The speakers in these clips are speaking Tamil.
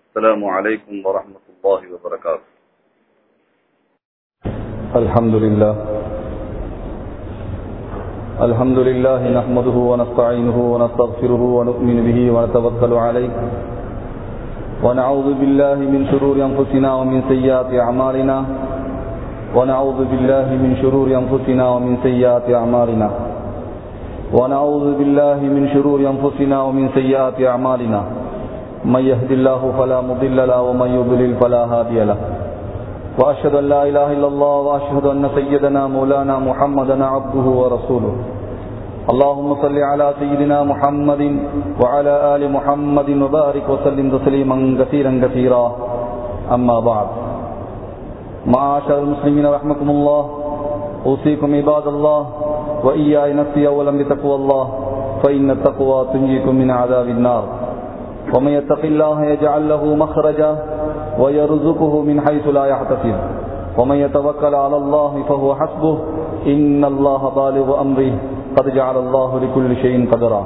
السلام عليكم ورحمة الله وبركاته الحمد لله الحمد لله نحمده ونستعينه ونستغفره ونؤمن به ونتوكل عليه ونعوذ بالله من شرور أنفسنا ومن سيئات أعمالنا ونعوذ بالله من شرور أنفسنا ومن سيئات أعمالنا ونعوذ بالله من شرور أنفسنا ومن سيئات أعمالنا من يهد الله فلا مضل له ومن يضلل فلا هادي له وأشهد أن لا إله إلا الله وأشهد أن سيدنا مولانا محمدا عبده ورسوله اللهم صل على سيدنا محمد وعلى آل محمد وبارك وسلم تسليما كثيرا كثيرا أما بعد معاشر المسلمين رحمكم الله أوصيكم عباد الله وإياي نفسي أولا بتقوى الله فإن التقوى تنجيكم من عذاب النار ومن يتق الله يجعل له مخرجا ويرزقه من حيث لا يحتسب ومن يتوكل على الله فهو حسبه إن الله بالغ أمره قد جعل الله لكل شيء قدرا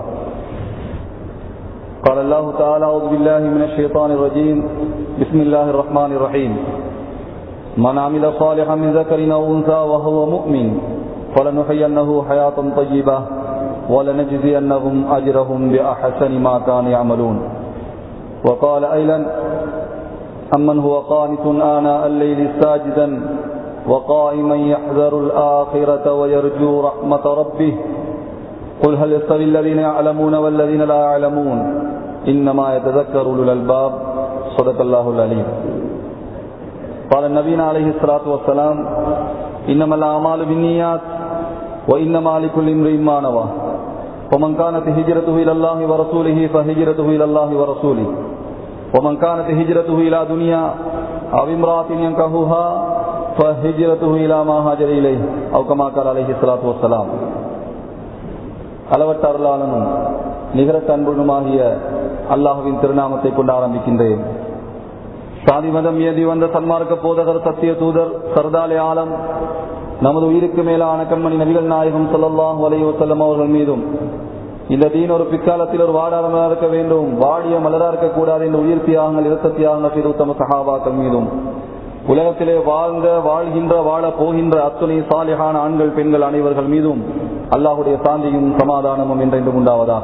قال الله تعالى أعوذ بالله من الشيطان الرجيم بسم الله الرحمن الرحيم من عمل صالحا من ذكر أو أنثى وهو مؤمن فلنحيينه حياة طيبة ولنجزينهم أجرهم بأحسن ما كانوا يعملون وقال أيضا أمن هو قانت آناء الليل ساجدا وقائما يحذر الآخرة ويرجو رحمة ربه قل هل يستوي الذين يعلمون والذين لا يعلمون إنما يتذكر أولو الألباب صدق الله العليم قال النبي عليه الصلاة والسلام إنما الأعمال بالنيات وإنما لكل امرئ ما نوى ومن كانت هجرته إلى الله ورسوله فهجرته إلى الله ورسوله ومن كانت هجرته إلى دنيا أو امرأة ينكهها فهجرته إلى ما هاجر إليه أو كما قال عليه الصلاة والسلام அளவற்ற அருளாளனும் நிகரட்ட அன்புடனுமாகிய அல்லாஹுவின் திருநாமத்தை கொண்டு ஆரம்பிக்கின்றேன் சாதி மதம் ஏதி வந்த சன்மார்க்க போதகர் சத்திய தூதர் சர்தாலே ஆலம் நமது உயிருக்கு மேலான கண்மணி நபிகள் நாயகம் சொல்லலாம் வலையோ செல்லம் அவர்கள் மீதும் இந்த தீன் ஒரு பிற்காலத்தில் ஒரு வாடாரமாக இருக்க வேண்டும் வாடிய மலரா இருக்கக்கூடாது என்று உயிர் தியாகங்கள் இருத்த தியாகங்கள் செய்த உத்தம சகாபாக்கள் மீதும் உலகத்திலே வாழ்ந்த வாழ்கின்ற வாழ போகின்ற அத்துணை சாலிகான ஆண்கள் பெண்கள் அனைவர்கள் மீதும் அல்லாஹுடைய சாந்தியும் சமாதானமும் என்றென்றும் உண்டாவதா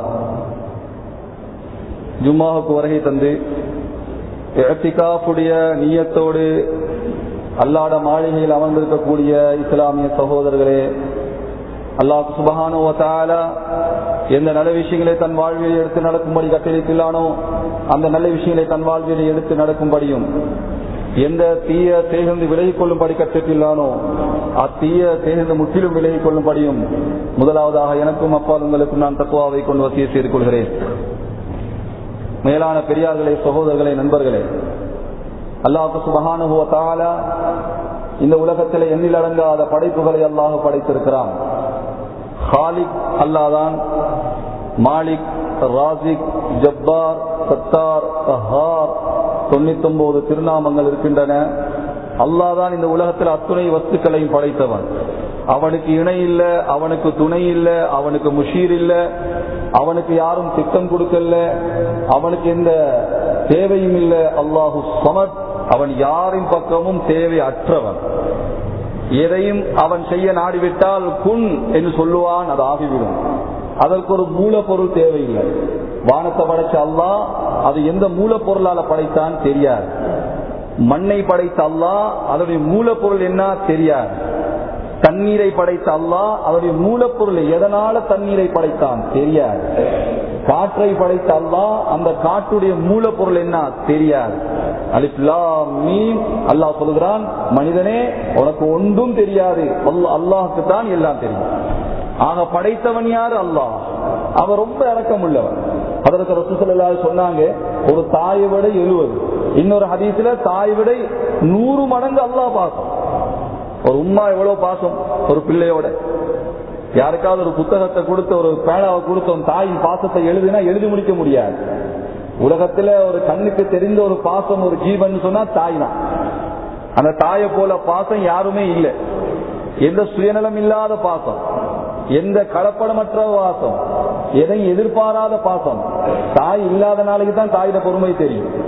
ஜும்மாவுக்கு வருகை தந்து எத்திகாஃபுடைய நீயத்தோடு அல்லாட மாளிகையில் அமர்ந்திருக்கக்கூடிய இஸ்லாமிய சகோதரர்களே அல்லாஹ் சுபகானுவத்தால எந்த நல்ல விஷயங்களை தன் வாழ்வில் எடுத்து நடக்கும்படி கட்டளித்துள்ளானோ அந்த நல்ல விஷயங்களை தன் வாழ்வில் எடுத்து நடக்கும்படியும் எந்த தீய தேர்ந்து விலகிக் கொள்ளும்படி கற்றுள்ளானோ அத்தீய தேர்ந்து முற்றிலும் விலகிக் கொள்ளும்படியும் முதலாவதாக எனக்கும் அப்பால் உங்களுக்கும் நான் தக்குவாவை கொண்டு வசிய செய்து கொள்கிறேன் மேலான பெரியார்களே சகோதரர்களே நண்பர்களே அல்லாஹு சுபகானுவத்தால இந்த உலகத்தில் எண்ணில் அடங்காத படைப்புகளை அல்லாஹ் படைத்திருக்கிறான் ஹாலிக் அல்லாதான் மாலிக் ராசிக் ஜப்பார் சத்தார் கஹார் தொண்ணூத்தி ஒன்பது திருநாமங்கள் இருக்கின்றன அல்லாதான் இந்த உலகத்தில் அத்துணை வஸ்துக்களையும் படைத்தவன் அவனுக்கு இணை இல்ல அவனுக்கு துணை இல்ல அவனுக்கு முஷீர் இல்ல அவனுக்கு யாரும் திட்டம் கொடுக்கல அவனுக்கு எந்த தேவையும் இல்ல அல்லாஹு சமத் அவன் யாரின் பக்கமும் தேவை அற்றவன் எதையும் அவன் செய்ய நாடிவிட்டால் குன் என்று சொல்லுவான் அது ஆகிவிடும் அதற்கு ஒரு மூலப்பொருள் தேவையில்லை வானத்தை படைச்ச அல்லா அது எந்த மூலப்பொருளால படைத்தான் தெரியாது மண்ணை படைத்த அல்லா அதனுடைய மூலப்பொருள் என்ன தெரியாது தண்ணீரை படைத்த அல்லா அதனுடைய மூலப்பொருள் எதனால தண்ணீரை படைத்தான் தெரியாது காற்றை படைத்த அல்லா அந்த காற்றுடைய மூலப்பொருள் என்ன தெரியாது அல்லாஹ் சொல்லுகிறான் மனிதனே உனக்கு ஒன்றும் தெரியாது அல்லாஹுக்கு தான் எல்லாம் தெரியும் ஆக படைத்தவன் யாரு அல்லாஹ் அவன் ரொம்ப இறக்கம் உள்ளவன் அதற்கு ரசூசல்லா சொன்னாங்க ஒரு தாயை விட எழுவது இன்னொரு ஹதீஸ்ல தாயை விட நூறு மடங்கு அல்லாஹ் பாசம் ஒரு உமா எவ்வளவு பாசம் ஒரு பிள்ளையோட யாருக்காவது ஒரு புத்தகத்தை கொடுத்து ஒரு பேனாவை கொடுத்து ஒரு தாயின் பாசத்தை எழுதுனா எழுதி முடிக்க முடியாது உலகத்துல ஒரு கண்ணுக்கு தெரிந்த ஒரு பாசம் ஒரு ஜீவன் சொன்னா தாய் தான் அந்த தாயை போல பாசம் யாருமே இல்லை எந்த சுயநலம் இல்லாத பாசம் எந்த கலப்படமற்ற பாசம் எதையும் எதிர்பாராத பாசம் தாய் இல்லாத நாளைக்கு தான் தாயிட பொறுமை தெரியும்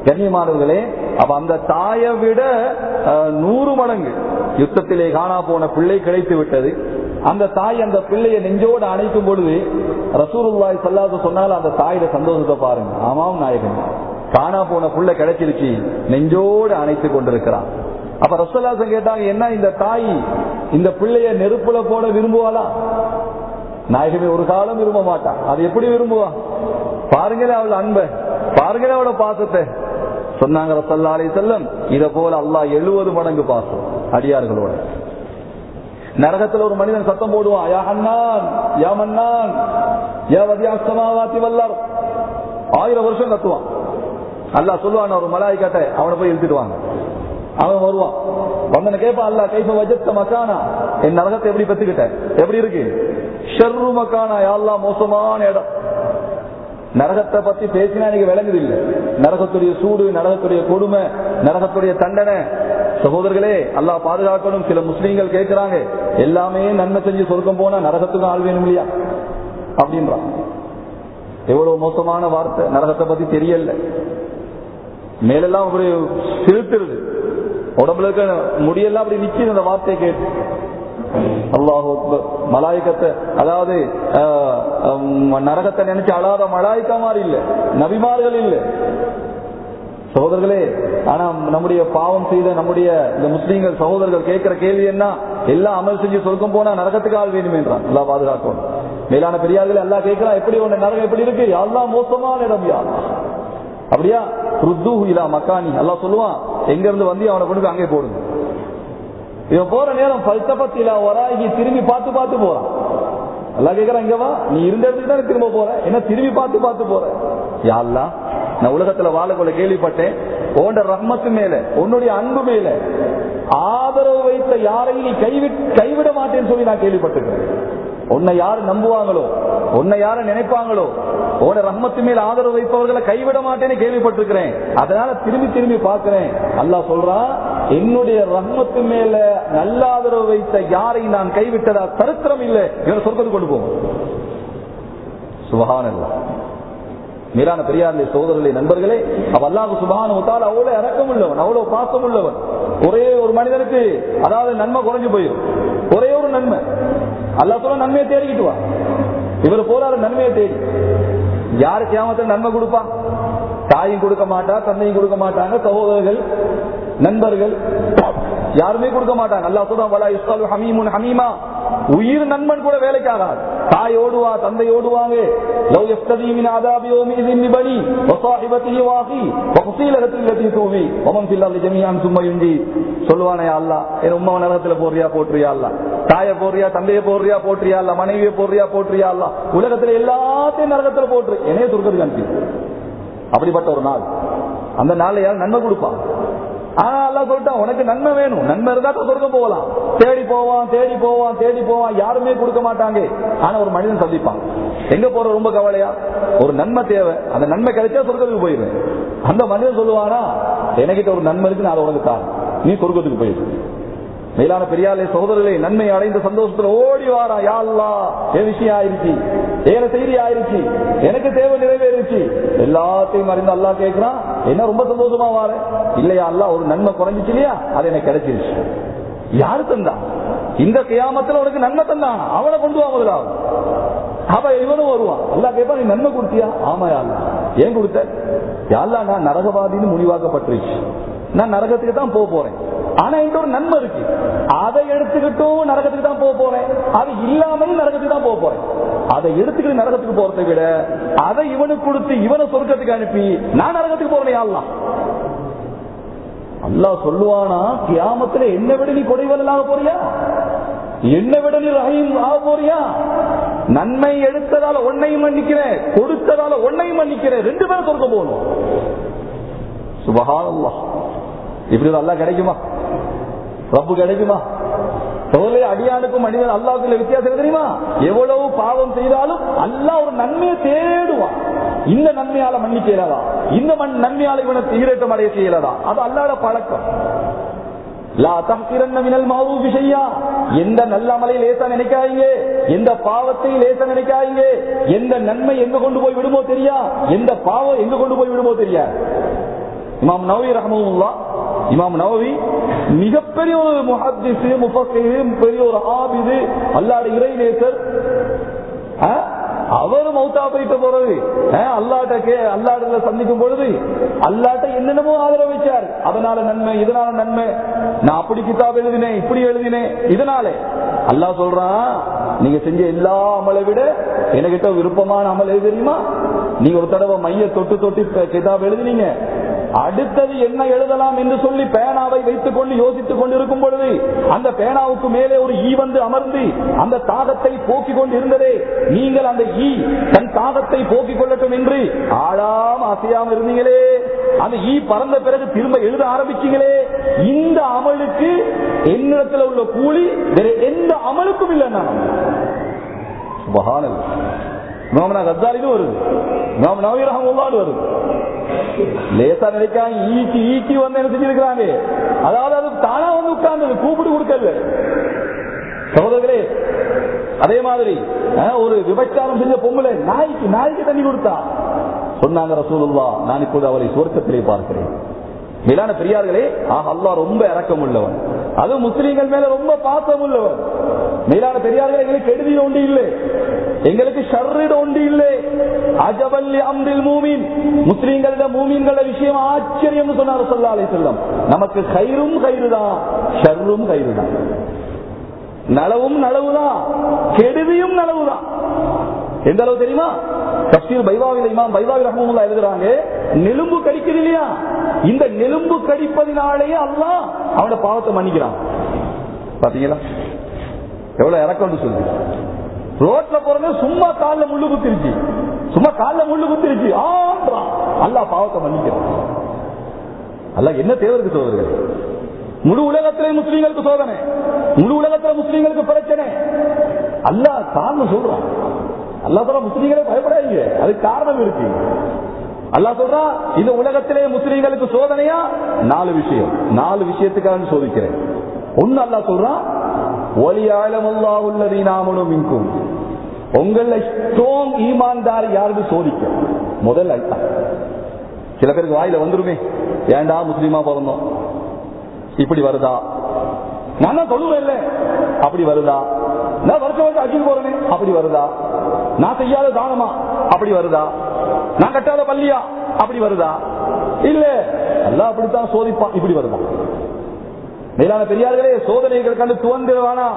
கண்ணியமானவர்களே அப்ப அந்த தாயை விட அஹ், நூறு மடங்கு யுத்தத்திலே காணா போன பிள்ளை கிடைத்து விட்டது அந்த தாய் அந்த பிள்ளையை நெஞ்சோடு அணைக்கும் பொழுது ரசூலுல்லாய் சல்லாத சொன்னால் அந்த தாயிட சந்தோஷத்தை பாருங்க ஆமாம் நாயகன் காணா போன புள்ள கிடைச்சிருச்சு நெஞ்சோடு அணைத்து கொண்டிருக்கிறான் அப்ப ரசூல்லாசன் கேட்டாங்க என்ன இந்த தாய் இந்த பிள்ளைய நெருப்புல போட விரும்புவாளா நாயகமே ஒரு காலம் விரும்ப மாட்டான் அது எப்படி விரும்புவா பாருங்களே அவள் அன்பை பாருங்களே அவளோட பாசத்தை சொன்னாங்க ரசல்லா அலி செல்லம் இத போல அல்லாஹ் எழுபது மடங்கு பாசம் அடியார்களோட நரகத்துல ஒரு மனிதன் சத்தம் போடுவான் யா ஹன்னான் யா மன்னான் யா வதியா சமாவாத்தி வல்லார் ஆயிரம் வருஷம் கத்துவான் அல்லாஹ் சொல்லுவான் ஒரு மலாய் கட்ட அவனை போய் இழுத்துட்டு வாங்க அவன் வருவான் வந்தன கேட்பான் அல்ல கைப்ப வஜத்த மக்கானா என் நரகத்தை எப்படி பெத்துக்கிட்ட எப்படி இருக்கு ஷர்ரு மக்கானா யாழ்லா மோசமான இடம் நரகத்தை பத்தி பேசினா எனக்கு விளங்குது இல்ல நரகத்துடைய சூடு நரகத்துடைய கொடுமை நரகத்துடைய தண்டனை சகோதரர்களே அல்லாஹ் பாதுகாக்கணும் சில முஸ்லீம்கள் கேட்கிறாங்க எல்லாமே நன்மை செஞ்சு சொர்க்கம் போனா நரகத்துக்கு ஆள் வேணும் இல்லையா அப்படின்றான் எவ்வளவு மோசமான வார்த்தை நரகத்தை பத்தி தெரியல மேலெல்லாம் ஒரு சிறுத்துருது உடம்புல இருக்க முடியெல்லாம் அப்படி நிக்குது அந்த வார்த்தையை கேட்டு அல்லாஹு மலாய்க்கத்தை அதாவது ஆஹ், ஹம், நரகத்தை நினைச்சு அழாத மலாய்க்கா மாதிரி இல்ல நபிமார்கள் இல்ல சகோதரர்களே ஆனா நம்முடைய பாவம் செய்த நம்முடைய இந்த முஸ்லீம்கள் சகோதரர்கள் கேட்கிற கேள்வி என்ன எல்லாம் அமல் செஞ்சு சொர்க்கம் போனா நரகத்துக்கு ஆள் வேணும் என்றான் அல்லா பாதுகாக்கணும் மேலான பெரியார்களே எல்லாம் கேட்கிறான் எப்படி உன்ன நரகம் எப்படி இருக்கு எல்லாம் மோசமான இடம் யா அல்லாஹ். அப்படியா ருத்து இலா மக்கானி எல்லாம் சொல்லுவான் எங்க இருந்து வந்து அவனை கொண்டு போய் அங்கே போடுங்க இவன் போற நேரம் பல்சபத்தில வராகி திரும்பி பார்த்து பார்த்து போறான் எல்லாம் கேக்குறான் இங்க வா நீ இருந்த இடத்துக்கு தானே திரும்ப போற என்ன திரும்பி பார்த்து பார்த்து போற யாழ்லா நான் உலகத்துல வாழக்குள்ள கேள்விப்பட்டேன் உன்னோட ரஹ்மத்து மேல உன்னுடைய அன்பு மேல ஆதரவு வைத்த யாரையும் நீ கைவிட் கைவிட மாட்டேன்னு சொல்லி நான் கேள்விப்பட்டிருக்கேன் உன்னை யாரு நம்புவாங்களோ உன்னை யாரு நினைப்பாங்களோ உன ரஹ்மத்து மேல் ஆதரவு வைப்பவர்களை கைவிட மாட்டேன்னு கேள்விப்பட்டிருக்கிறேன் அதனால திரும்பி திரும்பி பார்க்கிறேன் அல்லாஹ் சொல்றான் என்னுடைய ரஹ்மத்து மேல நல்ல ஆதரவு வைத்த யாரை நான் கைவிட்டதா சரித்திரம் இல்லை இவனை சொர்க்கத்துக்கு கொண்டு போவோம் சுபஹானல்லாஹ் மீரான பெரியார்களே சோதரர்களே நண்பர்களே அவ அல்லாஹ் சுபான முத்தால் அவ்வளவு இறக்கம் உள்ளவன் அவ்வளவு பாசம் உள்ளவன் ஒரே ஒரு மனிதனுக்கு அதாவது நன்மை குறைஞ்சு போயிடும் ஒரே ஒரு நன்மை அல்லாஹ் சொல்ல நன்மையை தேடிக்கிட்டு வா இவர் போறாரு நன்மையை தேடி யாரு கியாமத்தில் நன்மை கொடுப்பான் தாயும் கொடுக்க மாட்டா தந்தையும் கொடுக்க மாட்டாங்க சகோதரர்கள் நண்பர்கள் யாருமே கொடுக்க மாட்டாங்க அல்லா சொல்றான் வலா இஸ்காலு ஹமீமுன் ஹமீமா உயிர் நண்பன் கூட வேலைக்கு ஆகாது தாய் ஓடுவா தந்தை ஓடுவாங்க லவ் யஃப்ததி மின் ஆதாபி யௌமிஇதின் பிபனி வஸாஹிபதிஹி வாஹி வஃஸீலஹதி அல்லதி தூவி வமன் ஃபில் அர்தி ஜமீஅன் சும்ம யுஞ்சி சொல்லுவானே அல்லாஹ் என் உம்மா நரகத்துல போறியா போட்றியா அல்லாஹ் தாயை போறியா தந்தையை போறியா போட்றியா அல்லாஹ் மனைவியை போறியா போட்றியா அல்லாஹ் உலகத்துல எல்லாத்தையும் நரகத்துல போட்டுரு என்னைய சொர்க்கத்துக்கு அனுப்பி அப்படிப்பட்ட ஒரு நாள் அந்த நாள்ல யாரும் நன்மை கொடுப்பான் ஆனா அல்லா சொல்லிட்டான் உனக்கு நன்மை வேணும் நன்மை இருந்தா தான் சொர்க்கம் போகலாம் தேடி போவான் தேடி போவான் தேடி போவான் யாருமே கொடுக்க மாட்டாங்க ஆனா ஒரு மனிதன் சந்திப்பான் எங்க போற ரொம்ப கவலையா ஒரு நன்மை தேவை அந்த நன்மை கிடைச்சா சொர்க்கத்துக்கு போயிருவேன் அந்த மனிதன் சொல்லுவானா எனக்கிட்ட ஒரு நன்மை இருக்கு நான் அதை உனக்கு தான் நீ சொர்க்கத்துக்கு போயிரு மேலான பெரியாலே சகோதரர்களே நன்மை அடைந்த சந்தோஷத்துல ஓடி வாரா யா அல்லா என் விஷயம் ஆயிருச்சு ஏன செய்தி ஆயிருச்சு எனக்கு தேவை நிறைவேறிச்சு எல்லாத்தையும் அறிந்து அல்லா கேட்கிறான் என்ன ரொம்ப சந்தோஷமா வார இல்லையா அல்லா ஒரு நன்மை குறைஞ்சிச்சு இல்லையா அது எனக்கு கிடைச்சிருச்சு யாரு தந்தா இந்த கியாமத்துல உனக்கு நன்மை தந்தான் அவனை கொண்டு வா முதலாவது அப்ப இவனும் வருவான் அல்லா கேட்பா நீ நன்மை கொடுத்தியா ஆமா யாழ்லா ஏன் கொடுத்த யாழ்லா நான் நரகவாதின்னு முடிவாக்கப்பட்டுருச்சு நான் நரகத்துக்கு தான் போக போறேன் ஆனா என்கிட்ட ஒரு நன்மை இருக்கு அதை எடுத்துக்கிட்டும் நரகத்துக்கு தான் போக போறேன் அது இல்லாமல் நரகத்துக்கு தான் போக போறேன் அதை எடுத்துக்கிட்டு நரகத்துக்கு போறதை விட அதை இவனுக்கு கொடுத்து இவனை சொர்க்கத்துக்கு அனுப்பி நான் நரகத்துக்கு போறேன் யாழ்லாம் அல்லா சொல்லுவானா கியாமத்துல என்ன விட நீ கொடைவல் ஆக போறியா என்ன விட நீ ரஹீம் ஆக போறியா நன்மை எடுத்ததால ஒன்னையும் மன்னிக்கிறேன் கொடுத்ததால ஒன்னையும் மன்னிக்கிறேன் ரெண்டு பேரும் சொர்க்கம் போகணும் சுபஹானல்லா இப்படி ஒரு அல்லா கிடைக்குமா ரப்பு கிடைக்குமா சோலை அடியானுக்கும் மனிதன் அல்லாவுக்குள்ள வித்தியாசம் தெரியுமா எவ்வளவு பாவம் செய்தாலும் அல்லா ஒரு நன்மையை தேடுவான் இந்த நன்மையால மன்னிக்க இயலாதா இந்த மண் நன்மையால இவனை ஈரேற்றம் அடைய செய்யலதா அது அல்லாத பழக்கம் லா தஹ்கிரன்ன மினல் மஅரூஃபி ஷையா எந்த நல்ல அமலை லேசா நினைக்காதீங்க எந்த பாவத்தை லேசா நினைக்காதீங்க எந்த நன்மை எங்க கொண்டு போய் விடுமோ தெரியா எந்த பாவம் எங்க கொண்டு போய் விடுமோ தெரியா இமாம் நவவி ரஹமுல்லா இமாம் நவவி மிகப்பெரிய ஒரு முஹத்திஸ் முஃபக்கிஹ் பெரிய ஒரு ஆபிது அல்லாட இறைநேசர் ஆ? அவரு மௌத்தா போயிட்டு போறது ஆ, அல்லாட்ட கே அல்லாட்ட சந்திக்கும் பொழுது அல்லாட்ட என்னென்னமோ ஆதரவு வச்சார் அதனால நன்மை இதனால நன்மை நான் அப்படி கிதாப் எழுதினேன் இப்படி எழுதினேன் இதனால அல்லாஹ் சொல்றான் நீங்க செஞ்ச எல்லா அமலை விட என்கிட்ட விருப்பமான அமல் எது தெரியுமா நீங்க ஒரு தடவை மைய தொட்டு தொட்டு இப்ப கிதாப் எழுதினீங்க அடுத்தது என்ன எழுதலாம் என்று சொல்லி பேனாவை வைத்துக் கொண்டு யோசித்துக் கொண்டிருக்கும் பொழுது அந்த பேனாவுக்கு மேலே ஒரு ஈ வந்து அமர்ந்து அந்த தாகத்தை போக்கிக் கொண்டு இருந்ததே நீங்கள் அந்த ஈ தன் தாகத்தை போக்கிக் கொள்ளட்டும் என்று ஆளாம அசையாம இருந்தீங்களே அந்த ஈ பறந்த பிறகு திரும்ப எழுத ஆரம்பிச்சீங்களே இந்த அமலுக்கு என்னிடத்துல உள்ள கூலி வேற எந்த அமலுக்கும் இல்லை நான் சுபஹானல்லாஹ் கத்தாலிலும் வருது இமாம் நவீ ரஹமுல்லான்னு வருது லேசா நினைக்காங்க ஈட்டி ஈட்டி வந்து என்ன செஞ்சிருக்கிறாங்க அதாவது அது தானா வந்து உட்கார்ந்தது கூப்பிட்டு கொடுக்கல சகோதரர்களே அதே மாதிரி அஹ், ஒரு விபச்சாரம் செஞ்ச பொம்பளை நாய்க்கு நாய்க்கு தண்ணி கொடுத்தா சொன்னாங்க ரசூலுல்லா நான் இப்போது அவரை சுவர்க்கத்திலே பார்க்கிறேன் மேலான பெரியார்களே ஆஹ் அல்லாஹ் ரொம்ப இரக்கம் உள்ளவன் அது முஸ்லீம்கள் மேல ரொம்ப பாசம் உள்ளவன் மேலான பெரியார்கள் எங்களுக்கு கெடுதி ஒன்று இல்லை எங்களுக்கு ஷர்ரிட ஒன்று இல்லை அஜபல்லி அம்ரில் மூமின் முஸ்லீம்கள மூமின்கள விஷயம் ஆச்சரியம் சொன்னார் சொல்லா அலை செல்லம் நமக்கு கயிறும் கயிறு தான் ஷர்ரும் கயிறு தான் நலவும் நலவுதான் கெடுதியும் நலவுதான் எந்த அளவு தெரியுமா தப்சீர் பைவாவில் இமாம் பைவாவி ரஹமுல்லா எழுதுறாங்க நெலும்பு கடிக்குது இல்லையா இந்த நெலும்பு கடிப்பதினாலேயே அல்லாஹ் அவனோட பாவத்தை மன்னிக்கிறான் பாத்தீங்களா எவ்வளவு இறக்கம் சொல்லு ரோட்ல போறது சும்மா கால்ல முள்ளு குத்திருச்சு சும்மா கால்ல முள்ளு குத்திருச்சு ஆன்றான் அல்லாஹ் பாவத்தை மன்னிக்கிறான் அல்லாஹ் என்ன தேவை இருக்கு சோதர்கள் முழு உலகத்திலே முஸ்லீம்களுக்கு சோதனை முழு உலகத்துல முஸ்லீம்களுக்கு பிரச்சனை அல்லாஹ் காரணம் சொல்றான் அல்லா சொல்ற முஸ்லீம்களே பயப்படாதீங்க அதுக்கு காரணம் இருக்கு அல்லாஹ் சொல்றா இந்த உலகத்திலே முஸ்லீம்களுக்கு சோதனையா நாலு விஷயம் நாலு விஷயத்துக்காக சோதிக்கிறேன் ஒன்னு அல்லாஹ் சொல்றான் ஒலியாளமுல்லாவுள்ளதை நாமனும் மின்கும் உங்களை ஸ்ட்ராங் ஈமான்தார் யாருன்னு சோதிக்க முதல் அதுதான் சில பேருக்கு வாயில வந்துருமே ஏன்டா முஸ்லீமா பிறந்தோம் இப்படி வருதா நான் தான் சொல்லுவேன் அப்படி வருதா நான் வருஷம் வருஷம் அஜில் போறேனே அப்படி வருதா நான் செய்யாத தானமா அப்படி வருதா நான் கட்டாத பள்ளியா அப்படி வருதா இல்ல எல்லாம் அப்படித்தான் சோதிப்பான் இப்படி வருதா மேலான பெரியார்களே சோதனைகள் கண்டு துவந்துருவானா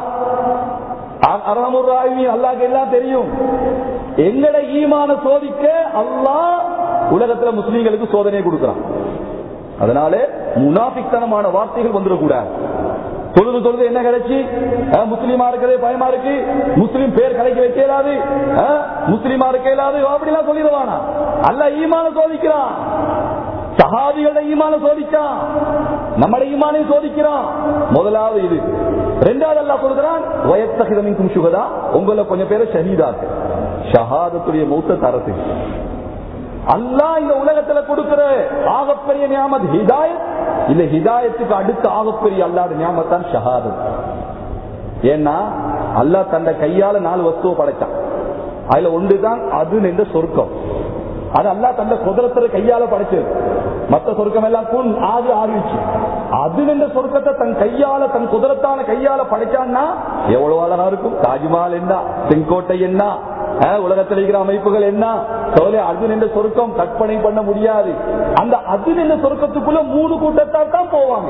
அறமுறாய்வி அல்லாக்கு எல்லாம் தெரியும் எங்கட ஈமான சோதிக்க அல்லாஹ் உலகத்துல முஸ்லீம்களுக்கு சோதனை கொடுக்கிறான் அதனால முனாபித்தனமான வார்த்தைகள் வந்துடக்கூடாது தொழுது தொழுது என்ன கிடைச்சி அஹ், முஸ்லீமா இருக்கிறதே பயமா இருக்கு முஸ்லீம் பேர் கலைக்க வைக்க இயலாது அஹ், முஸ்லீமா இருக்க இயலாது அப்படிலாம் சொல்லிடுவானா அல்ல ஈமான சோதிக்கிறான் சஹாபிகள ஈமான சோதிச்சான் நம்மட ஈமானை சோதிக்கிறான் முதலாவது இது ரெண்டாவது அல்லா சொல்கிறான் வயத்தகிதமிக்கும் சுகதா உங்களை கொஞ்சம் பேரை ஷஹீதாக்கு ஷஹாதத்துடைய மௌத்த தரத்து அல்லாஹ் இந்த உலகத்துல கொடுக்கிற ஆகப்பெரிய நியாமத் ஹிதாயத் இல்ல ஹிதாயத்துக்கு அடுத்த ஆகப்பெரிய அல்லாத நியாமத்தான் ஷஹாதத் ஏன்னா அல்லாஹ் தந்த கையால நாலு வஸ்துவை படைச்சான் அதுல ஒன்றுதான் அது என்ற சொர்க்கம் அது அல்லாஹ் தந்த குதிரத்துல கையால படைச்சது மத்த சொர்க்கம் எல்லாம் கூண் ஆது ஆரம்பிச்சு அது என்ற சொர்க்கத்தை தன் கையால தன் குதிரத்தான கையால படைச்சான்னா எவ்வளவு அழகா இருக்கும் தாஜ்மஹால் என்ன செங்கோட்டை என்ன அஹ், உலகத்தில் இருக்கிற அமைப்புகள் என்ன சோழ அது என்ற சொர்க்கம் கற்பனை பண்ண முடியாது அந்த அது என்ற சொர்க்கத்துக்குள்ள மூணு கூட்டத்தால் தான் போவாங்க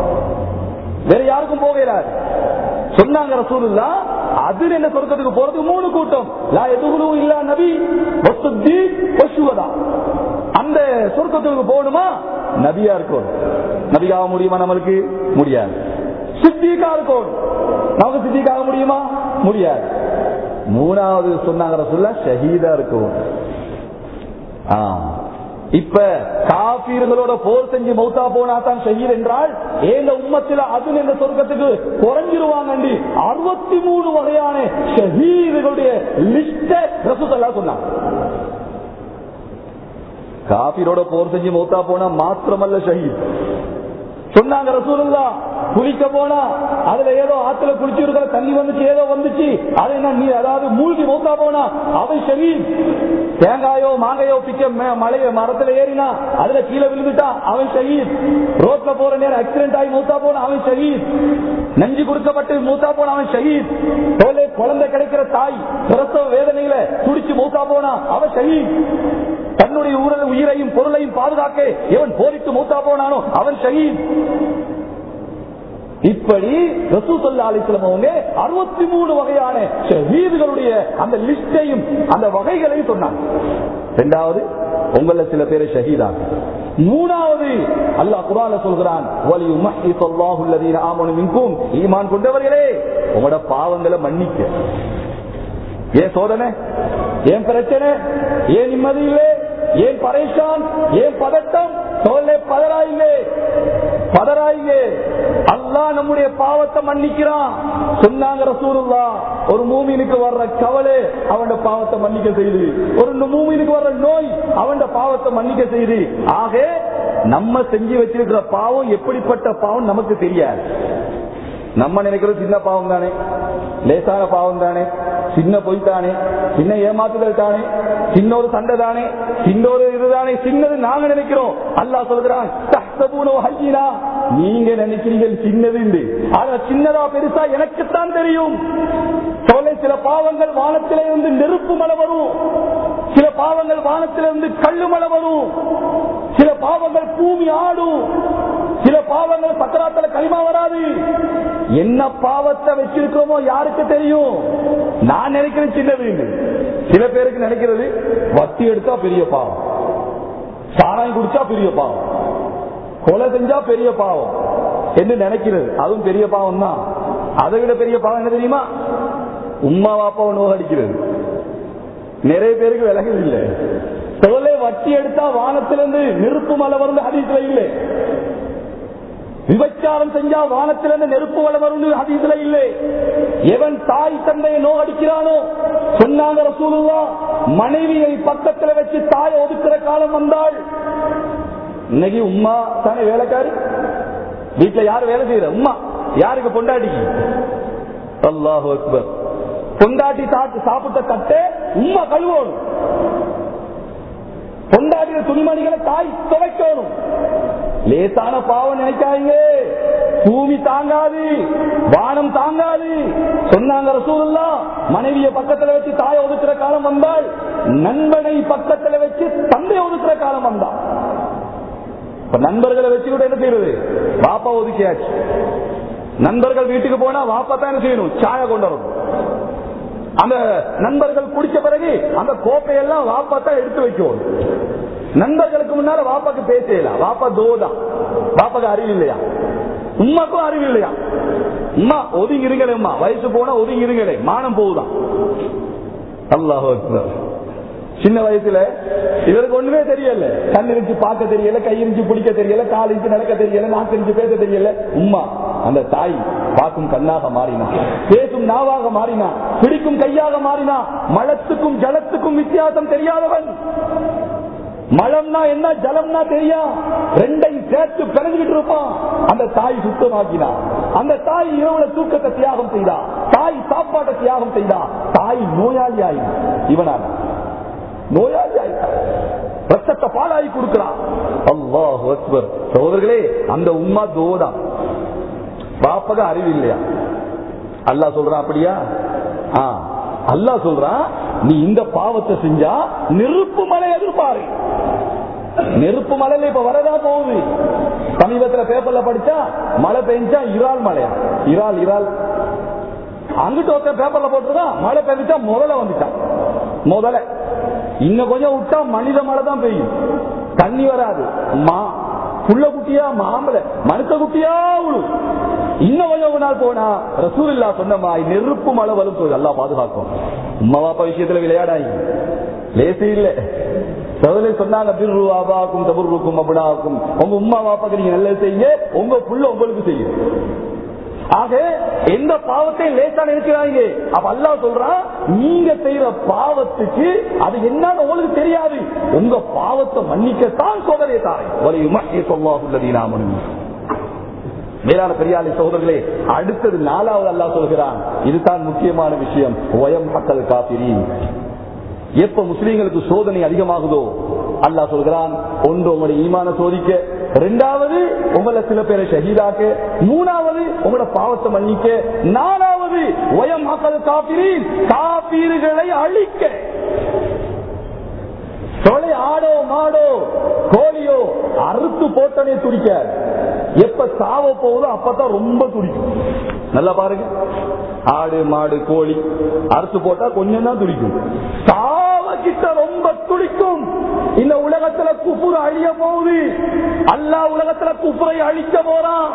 வேற யாருக்கும் போக இயலாது சொன்னாங்க ரசூலுல்லா அது என்ன சொர்க்கத்துக்கு போறதுக்கு மூணு கூட்டம் லா எதுகுலு இல்லா நபி வசுத்தி பசுவதா அந்த சொர்க்கத்துக்கு போகணுமா நபியா இருக்கணும் நபியாக முடியுமா நம்மளுக்கு முடியாது சித்திகா இருக்கணும் நமக்கு சித்திக்காக முடியுமா முடியாது மூணாவது சொன்னாங்க ரசூல்லா ஷஹீதா இருக்கணும் ஆ. இப்ப காபீர்களோட போர் செஞ்சு மௌத்தா போனா தான் ஷஹீர் என்றால் ஏங்க உம்மத்தில அது என்ற சொர்க்கத்துக்கு குறைஞ்சிருவாங்க அறுபத்தி மூணு வகையான ஷஹீதுகளுடைய லிஸ்ட ரசூத்தல்லா சொன்னாங்க காபீரோட போர் செஞ்சு மௌத்தா போனா மாத்திரமல்ல ஷஹீத் சொன்னாங்க ரசூலுல்லா குளிக்க போனா அதுல ஏதோ ஆத்துல குளிச்சு இருக்கிற தண்ணி வந்துச்சு ஏதோ வந்துச்சு அது என்ன நீ அதாவது மூழ்கி மூத்தா போனா அவன் சரி தேங்காயோ மாங்காயோ பிக்க ம- மலைய மரத்துல ஏறினா அதுல கீழே விழுந்துட்டான் அவன் ஷஹீத் ரோட்ல போற நேரம் ஆக்சிடென்ட் ஆகி மூத்தா போன அவன் ஷஹீத் நஞ்சு கொடுக்கப்பட்டு மூத்தா போன அவன் ஷஹீத் தோலே குழந்தை கிடைக்கிற தாய் பிரசவ வேதனையில துடிச்சு மூத்தா போனா அவன் ஷஹீத் தன்னுடைய ஊரல் உயிரையும் பொருளையும் பாதுகாக்க எவன் போரிட்டு மூத்தா போனானோ அவன் ஷஹீத் இப்படி ரசூசல்லா அலிஸ்லம் அவங்க அறுபத்தி மூணு வகையான ஷஹீதுகளுடைய அந்த லிஸ்டையும் அந்த வகைகளையும் சொன்னாங்க இரண்டாவது உங்கள சில பேரை ஷஹீதாக மூணாவது அல்லாஹ் குரான சொல்கிறான் வலியுமஹ்ஹிஸு அல்லாஹு அல்லதீன ஆமனு மின்கும் ஈமான் கொண்டவர்களே உங்களோட பாவங்களை மன்னிக்க ஏன் சோதனை ஏன் பிரச்சனை ஏன் நிம்மதி இல்லை ஏன் பரேஷான் ஏன் பதட்டம் சொல்ல பதறாயில்லே பதறாயில்லே அல்லாஹ் நம்முடைய பாவத்தை மன்னிக்கிறான் சொன்னாங்க ரசூலுல்லா ஒரு மூமினுக்கு வர்ற கவலை அவன் பாவத்தை மன்னிக்க செய்து ஒரு மூமினுக்கு வர்ற நோய் அவன் பாவத்தை மன்னிக்க செய்து ஆக நம்ம செஞ்சு வச்சிருக்கிற பாவம் எப்படிப்பட்ட பாவம் நமக்கு தெரியாது நம்ம நினைக்கிறது சின்ன பாவம் தானே லேசான பாவம் தானே சின்ன பொய் தானே சின்ன ஏமாத்துதல் தானே சின்ன ஒரு சண்டை தானே சின்ன ஒரு இதுதானே சின்னது நாங்க நினைக்கிறோம் அல்லாஹ் சொல்கிறான் தஹ்சபூன ஹய்யினா நீங்க நினைக்கிறீங்க சின்னது என்று. ஆனா சின்னதா பெருசா எனக்குத்தான் தெரியும் சொல்ல சில பாவங்கள் வானத்திலே இருந்து நெருப்பு மழை வரும் சில பாவங்கள் வானத்திலிருந்து கல்லு மழை வரும் சில பாவங்கள் பூமி ஆடும் சில பாவங்கள் சக்கராத்துல களிமா வராது என்ன பாவத்தை வச்சிருக்கோமோ யாருக்கு தெரியும் நான் நினைக்கிறேன் சின்னது என்று. சில பேருக்கு நினைக்கிறது வட்டி எடுத்தா பெரிய பாவம் சாராயம் குடிச்சா பெரிய பாவம் கொலை செஞ்சா பெரிய பாவம் என்று நினைக்கிறது அதுவும் பெரிய பாவம் தான் அதை விட பெரிய பாவம் என்ன தெரியுமா உம்மா வாப்பாவை நோகடிக்கிறது நிறைய பேருக்கு விலகல் இல்லை தொலை வட்டி எடுத்தா வானத்திலிருந்து நெருப்பு மலை வந்து ஹதீஸ்ல இல்லை விபச்சாரம் செஞ்சா வானத்திலிருந்து நெருப்பு மலை வரும் ஹதீஸ்ல இல்லை எவன் தாய் தந்தையை நோ அடிக்கிறானோ சொன்னாங்க ரசூலுல்லா மனைவியை பக்கத்துல வச்சு தாயை ஒதுக்குற காலம் வந்தாள் இன்னைக்கு உம்மா தானே வேலைக்காரி வீட்டுல யாரு வேலை செய்யற உம்மா யாருக்கு பொண்டாட்டி அல்லாஹு அக்பர் பொண்டாட்டி சாப்பிட்டு சாப்பிட்ட தட்டை உம்மா கழுவணும் பொண்டாட்டிய துணிமணிகளை தாய் துவைக்கணும் லேசான பாவம் நினைக்காதீங்க பூமி தாங்காது வானம் தாங்காது சொன்னாங்க ரசூலுல்லா மனைவிய பக்கத்துல வச்சு தாயை ஒதுக்குற காலம் வந்தால் நண்பனை பக்கத்துல வச்சு தந்தை ஒதுக்குற காலம் வந்தான் இப்ப நண்பர்களை வச்சு கூட என்ன செய்யறது வாப்பா ஒதுக்கியாச்சு நண்பர்கள் வீட்டுக்கு போனா வாப்பா தான் என்ன செய்யணும் சாய கொண்டு வரணும் அந்த நண்பர்கள் குடிச்ச பிறகு அந்த கோப்பையெல்லாம் வாப்பா தான் எடுத்து வைக்கணும் நண்பர்களுக்கு முன்னால வாப்பாக்கு பேசலாம் வாப்பா தோதான் வாப்பாக்கு அறிவு இல்லையா உமாக்கும் அறிவு இல்லையா உமா ஒதுங்கி இருங்களே உமா வயசு போனா ஒதுங்கி இருங்களே மானம் போகுதான் அல்லாஹ் சின்ன வயசுல இவருக்கு ஒண்ணுமே தெரியல கண் இருந்து பார்க்க தெரியல கை இருந்து பிடிக்க தெரியல கால் இருந்து நடக்க தெரியல நாக்கு இருந்து பேச தெரியல உம்மா அந்த தாய் பார்க்கும் கண்ணாக மாறினா பேசும் நாவாக மாறினா பிடிக்கும் கையாக மாறினா மலத்துக்கும் ஜலத்துக்கும் வித்தியாசம் தெரியாதவன் மலம்னா என்ன ஜலம்னா தெரியா ரெண்டையும் சேர்த்து பிறந்துகிட்டு இருப்பான் அந்த தாய் சுத்தமாக்கினா அந்த தாய் இரவுல தூக்கத்தை தியாகம் செய்தா தாய் சாப்பாட்டை தியாகம் செய்தா தாய் நோயாளி ஆயினா இவனால நோயாளி ஆயிட்டா ரத்தத்தை பாலாகி கொடுக்கிறான் அல்லாஹ் அக்பர் சகோதரர்களே அந்த உம்மா தோதான் பாப்பக அறிவு இல்லையா அல்லாஹ் சொல்றான் அப்படியா ஆ அல்லாஹ் சொல்றான் நீ இந்த பாவத்தை செஞ்சா நெருப்பு மலை எதிர்பாரு நெருப்பு மலையில இப்ப வரதா போகுது சமீபத்துல பேப்பர்ல படிச்சா மழை பெஞ்சா இறால் மலையா இறால் இறால் அங்கிட்டு ஒருத்தன் பேப்பர்ல போட்டுருக்கான் மழை பெய்ஞ்சா முதல்ல வந்துட்டான் முதல்ல இன்னும் கொஞ்சம் விட்டா மனித மழை தான் பெய்யும் தண்ணி வராது மா புள்ள குட்டியா மாம்பழ மனுஷ குட்டியா விழு இன்னும் கொஞ்சம் நாள் போனா ரசூல் இல்லா சொன்ன மாதிரி நெருப்பு மழை வரும் போது நல்லா பாதுகாக்கும் உம்மா பாப்பா விஷயத்துல விளையாடாங்க லேசி இல்ல சோதனை சொன்னாங்க பிர்ரு ஆபாக்கும் தபுருக்கும் அப்படினாக்கும் உங்க உம்மா பாப்பாக்கு நீங்க நல்லது செய்யுங்க உங்க புள்ள உங்களுக்கு செய்யும் ஆக எந்த பாவத்தையும் லேசா நினைக்கிறாங்க அப்ப அல்லா சொல்றான் நீங்க செய்யற பாவத்துக்கு அது என்னன்னு உங்களுக்கு தெரியாது உங்க பாவத்தை மன்னிக்கத்தான் சோதனை தாரை வலியுமா சொல்லாஹுள்ளதீனாமனு மேலான பெரியாளி சகோதரர்களே அடுத்தது நாலாவது அல்லாஹ் சொல்கிறான் இதுதான் முக்கியமான விஷயம் ஒயம் மக்கள் காப்பிரி எப்ப முஸ்லீம்களுக்கு சோதனை அதிகமாகுதோ அல்லாஹ் சொல்கிறான் ஒன்று உங்களுடைய ஈமான சோதிக்க ரெண்டாவது உங்களை சில பேரை ஷஹீதாக்க மூணாவது உங்களோட பாவத்தை மன்னிக்க நாலாவது ஒயம் மக்கள் காப்பிரி காப்பீர்களை அழிக்க தொலை ஆடோ மாடோ கோழியோ அறுத்து போட்டனே துடிக்க எப்ப சாவ போகுதோ அப்பதான் ரொம்ப துடிக்கும் நல்லா பாருங்க ஆடு மாடு கோழி அறுத்து போட்டா கொஞ்சம் தான் துடிக்கும் சாவ கிட்ட ரொம்ப துடிக்கும் இந்த உலகத்துல குப்புற அழிய போகுது அல்லா உலகத்துல குப்புரை அழிக்க போறான்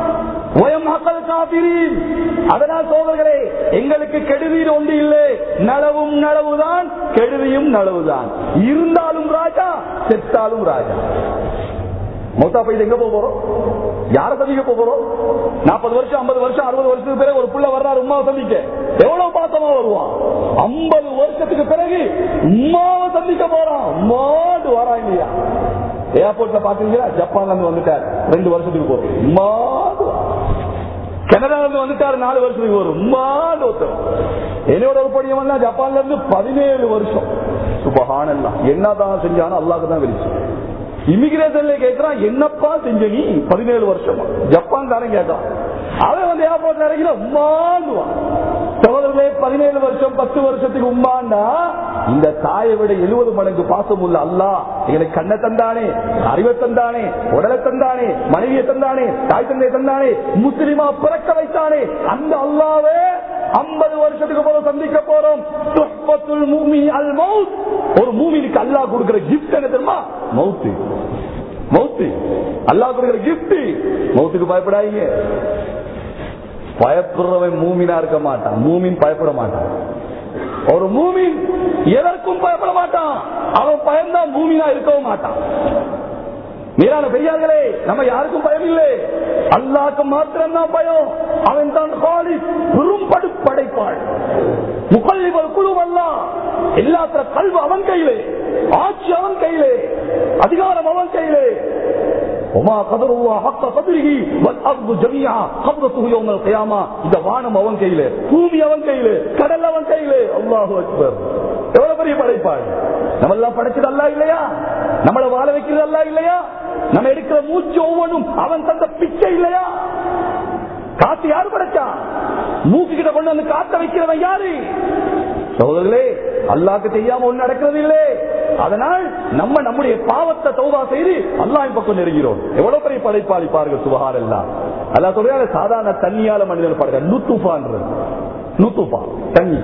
அதனால் சோதர்களே எங்களுக்கு கெடுதீர் ஒன்று இல்லை நலவும் நலவுதான் கெடுதியும் நலவுதான் இருந்தாலும் ராஜா செத்தாலும் ராஜா மௌத்தா போயிட்டு எங்க போறோம் யார சந்திக்க போறோம் நாற்பது வருஷம் ஐம்பது வருஷம் அறுபது வருஷத்துக்கு பிறகு ஒரு புள்ள வர்றாரு உமாவை சந்திக்க எவ்வளவு பாசமா வருவான் ஐம்பது வருஷத்துக்கு பிறகு உமாவை சந்திக்க போறான் உமாண்டு வரா இல்லையா ஏர்போர்ட்ல பாத்தீங்களா ஜப்பான்ல இருந்து வந்துட்டார் ரெண்டு வருஷத்துக்கு போறோம் உமாண்டு கனடால இருந்து வந்துட்டாரு நாலு வருஷத்துக்கு வரும் உமாண்டு ஒருத்தர் என்னோட ஒரு படியம் வந்தா ஜப்பான்ல இருந்து பதினேழு வருஷம் சுபஹானல்லாம் என்னதான் செஞ்சாலும் அல்லாக்கு தான் வெளிச்சு இமிகிரேஷன்ல கேட்கிறான் என்னப்பா செஞ்ச நீ பதினேழு வருஷமா ஜப்பான் காரன் கேட்டான் அவன் வந்து ஏர்போர்ட்ல இறங்கின உமாண்டுவான் சகோதரர்களே பதினேழு வருஷம் பத்து வருஷத்துக்கு உமாண்டா இந்த தாயை விட எழுபது மடங்கு பாசம் உள்ள அல்லா எங்களுக்கு கண்ணை தந்தானே அறிவை தந்தானே உடலை தந்தானே மனைவியை தந்தானே தாய் தந்தை தந்தானே முஸ்லிமா பிறக்க வைத்தானே அந்த அல்லாவே ஐம்பது வருஷத்துக்கு போல சந்திக்க போறோம் ஒரு மூமினுக்கு அல்லா கொடுக்கிற கிஃப்ட் என்ன தெரியுமா மவுத்து மவுத்து அல்லா கொடுக்கிற கிஃப்ட் மவுத்துக்கு பயப்படாதீங்க பயப்படுறவன் மூமினா இருக்க மாட்டான் மூமின் பயப்பட மாட்டான் ஒரு மூமின் எதற்கும் பயப்பட மாட்டான் அவன் பயந்தான் மூமினா இருக்கவும் மாட்டான் மீரான பெரியார்களே நம்ம யாருக்கும் பயம் இல்லை அல்லாக்கு மாத்திரம் தான் பயம் அவன் தான் பெரும் படு படைப்பாள் முகல்லிவர் குழு அல்லா எல்லாத்திர கல்வி அவன் கையிலே ஆட்சி அவன் கையிலே அதிகாரம் அவன் கையிலே ஒமா கதருவா ஹக்க கதிரிகி வல்அர்து ஜமியா கப்ரத்துஹு யௌமல் கியாமா இந்த வானம் அவன் கையிலே பூமி அவன் கையிலே கடல் அவன் கையிலே அல்லாஹு அக்பர் எவ்வளவு பெரிய படைப்பாள் நம்ம எல்லாம் படைச்சது அல்லா இல்லையா நம்மள வாழ வைக்கிறது அல்லா இல்லையா நம்ம எடுக்கிற மூச்சு ஒவ்வொன்றும் அவன் தந்த பிச்சை இல்லையா காத்து யாரு படைச்சான் மூக்கு கிட்ட கொண்டு வந்து காத்த வைக்கிறவன் யாரு சகோதரர்களே அல்லாக்கு தெரியாம ஒண்ணு நடக்கிறது இல்லை அதனால் நம்ம நம்முடைய பாவத்தை தௌபா செய்து அல்லாஹ் பக்கம் நெருங்கிறோம் எவ்வளவு பெரிய படைப்பாளி பாருங்க சுபகார் எல்லாம் அல்லா சொல்ற சாதாரண தண்ணியால மனிதன் படைக்க நூத்துப்பான்றது நூத்துப்பா தண்ணி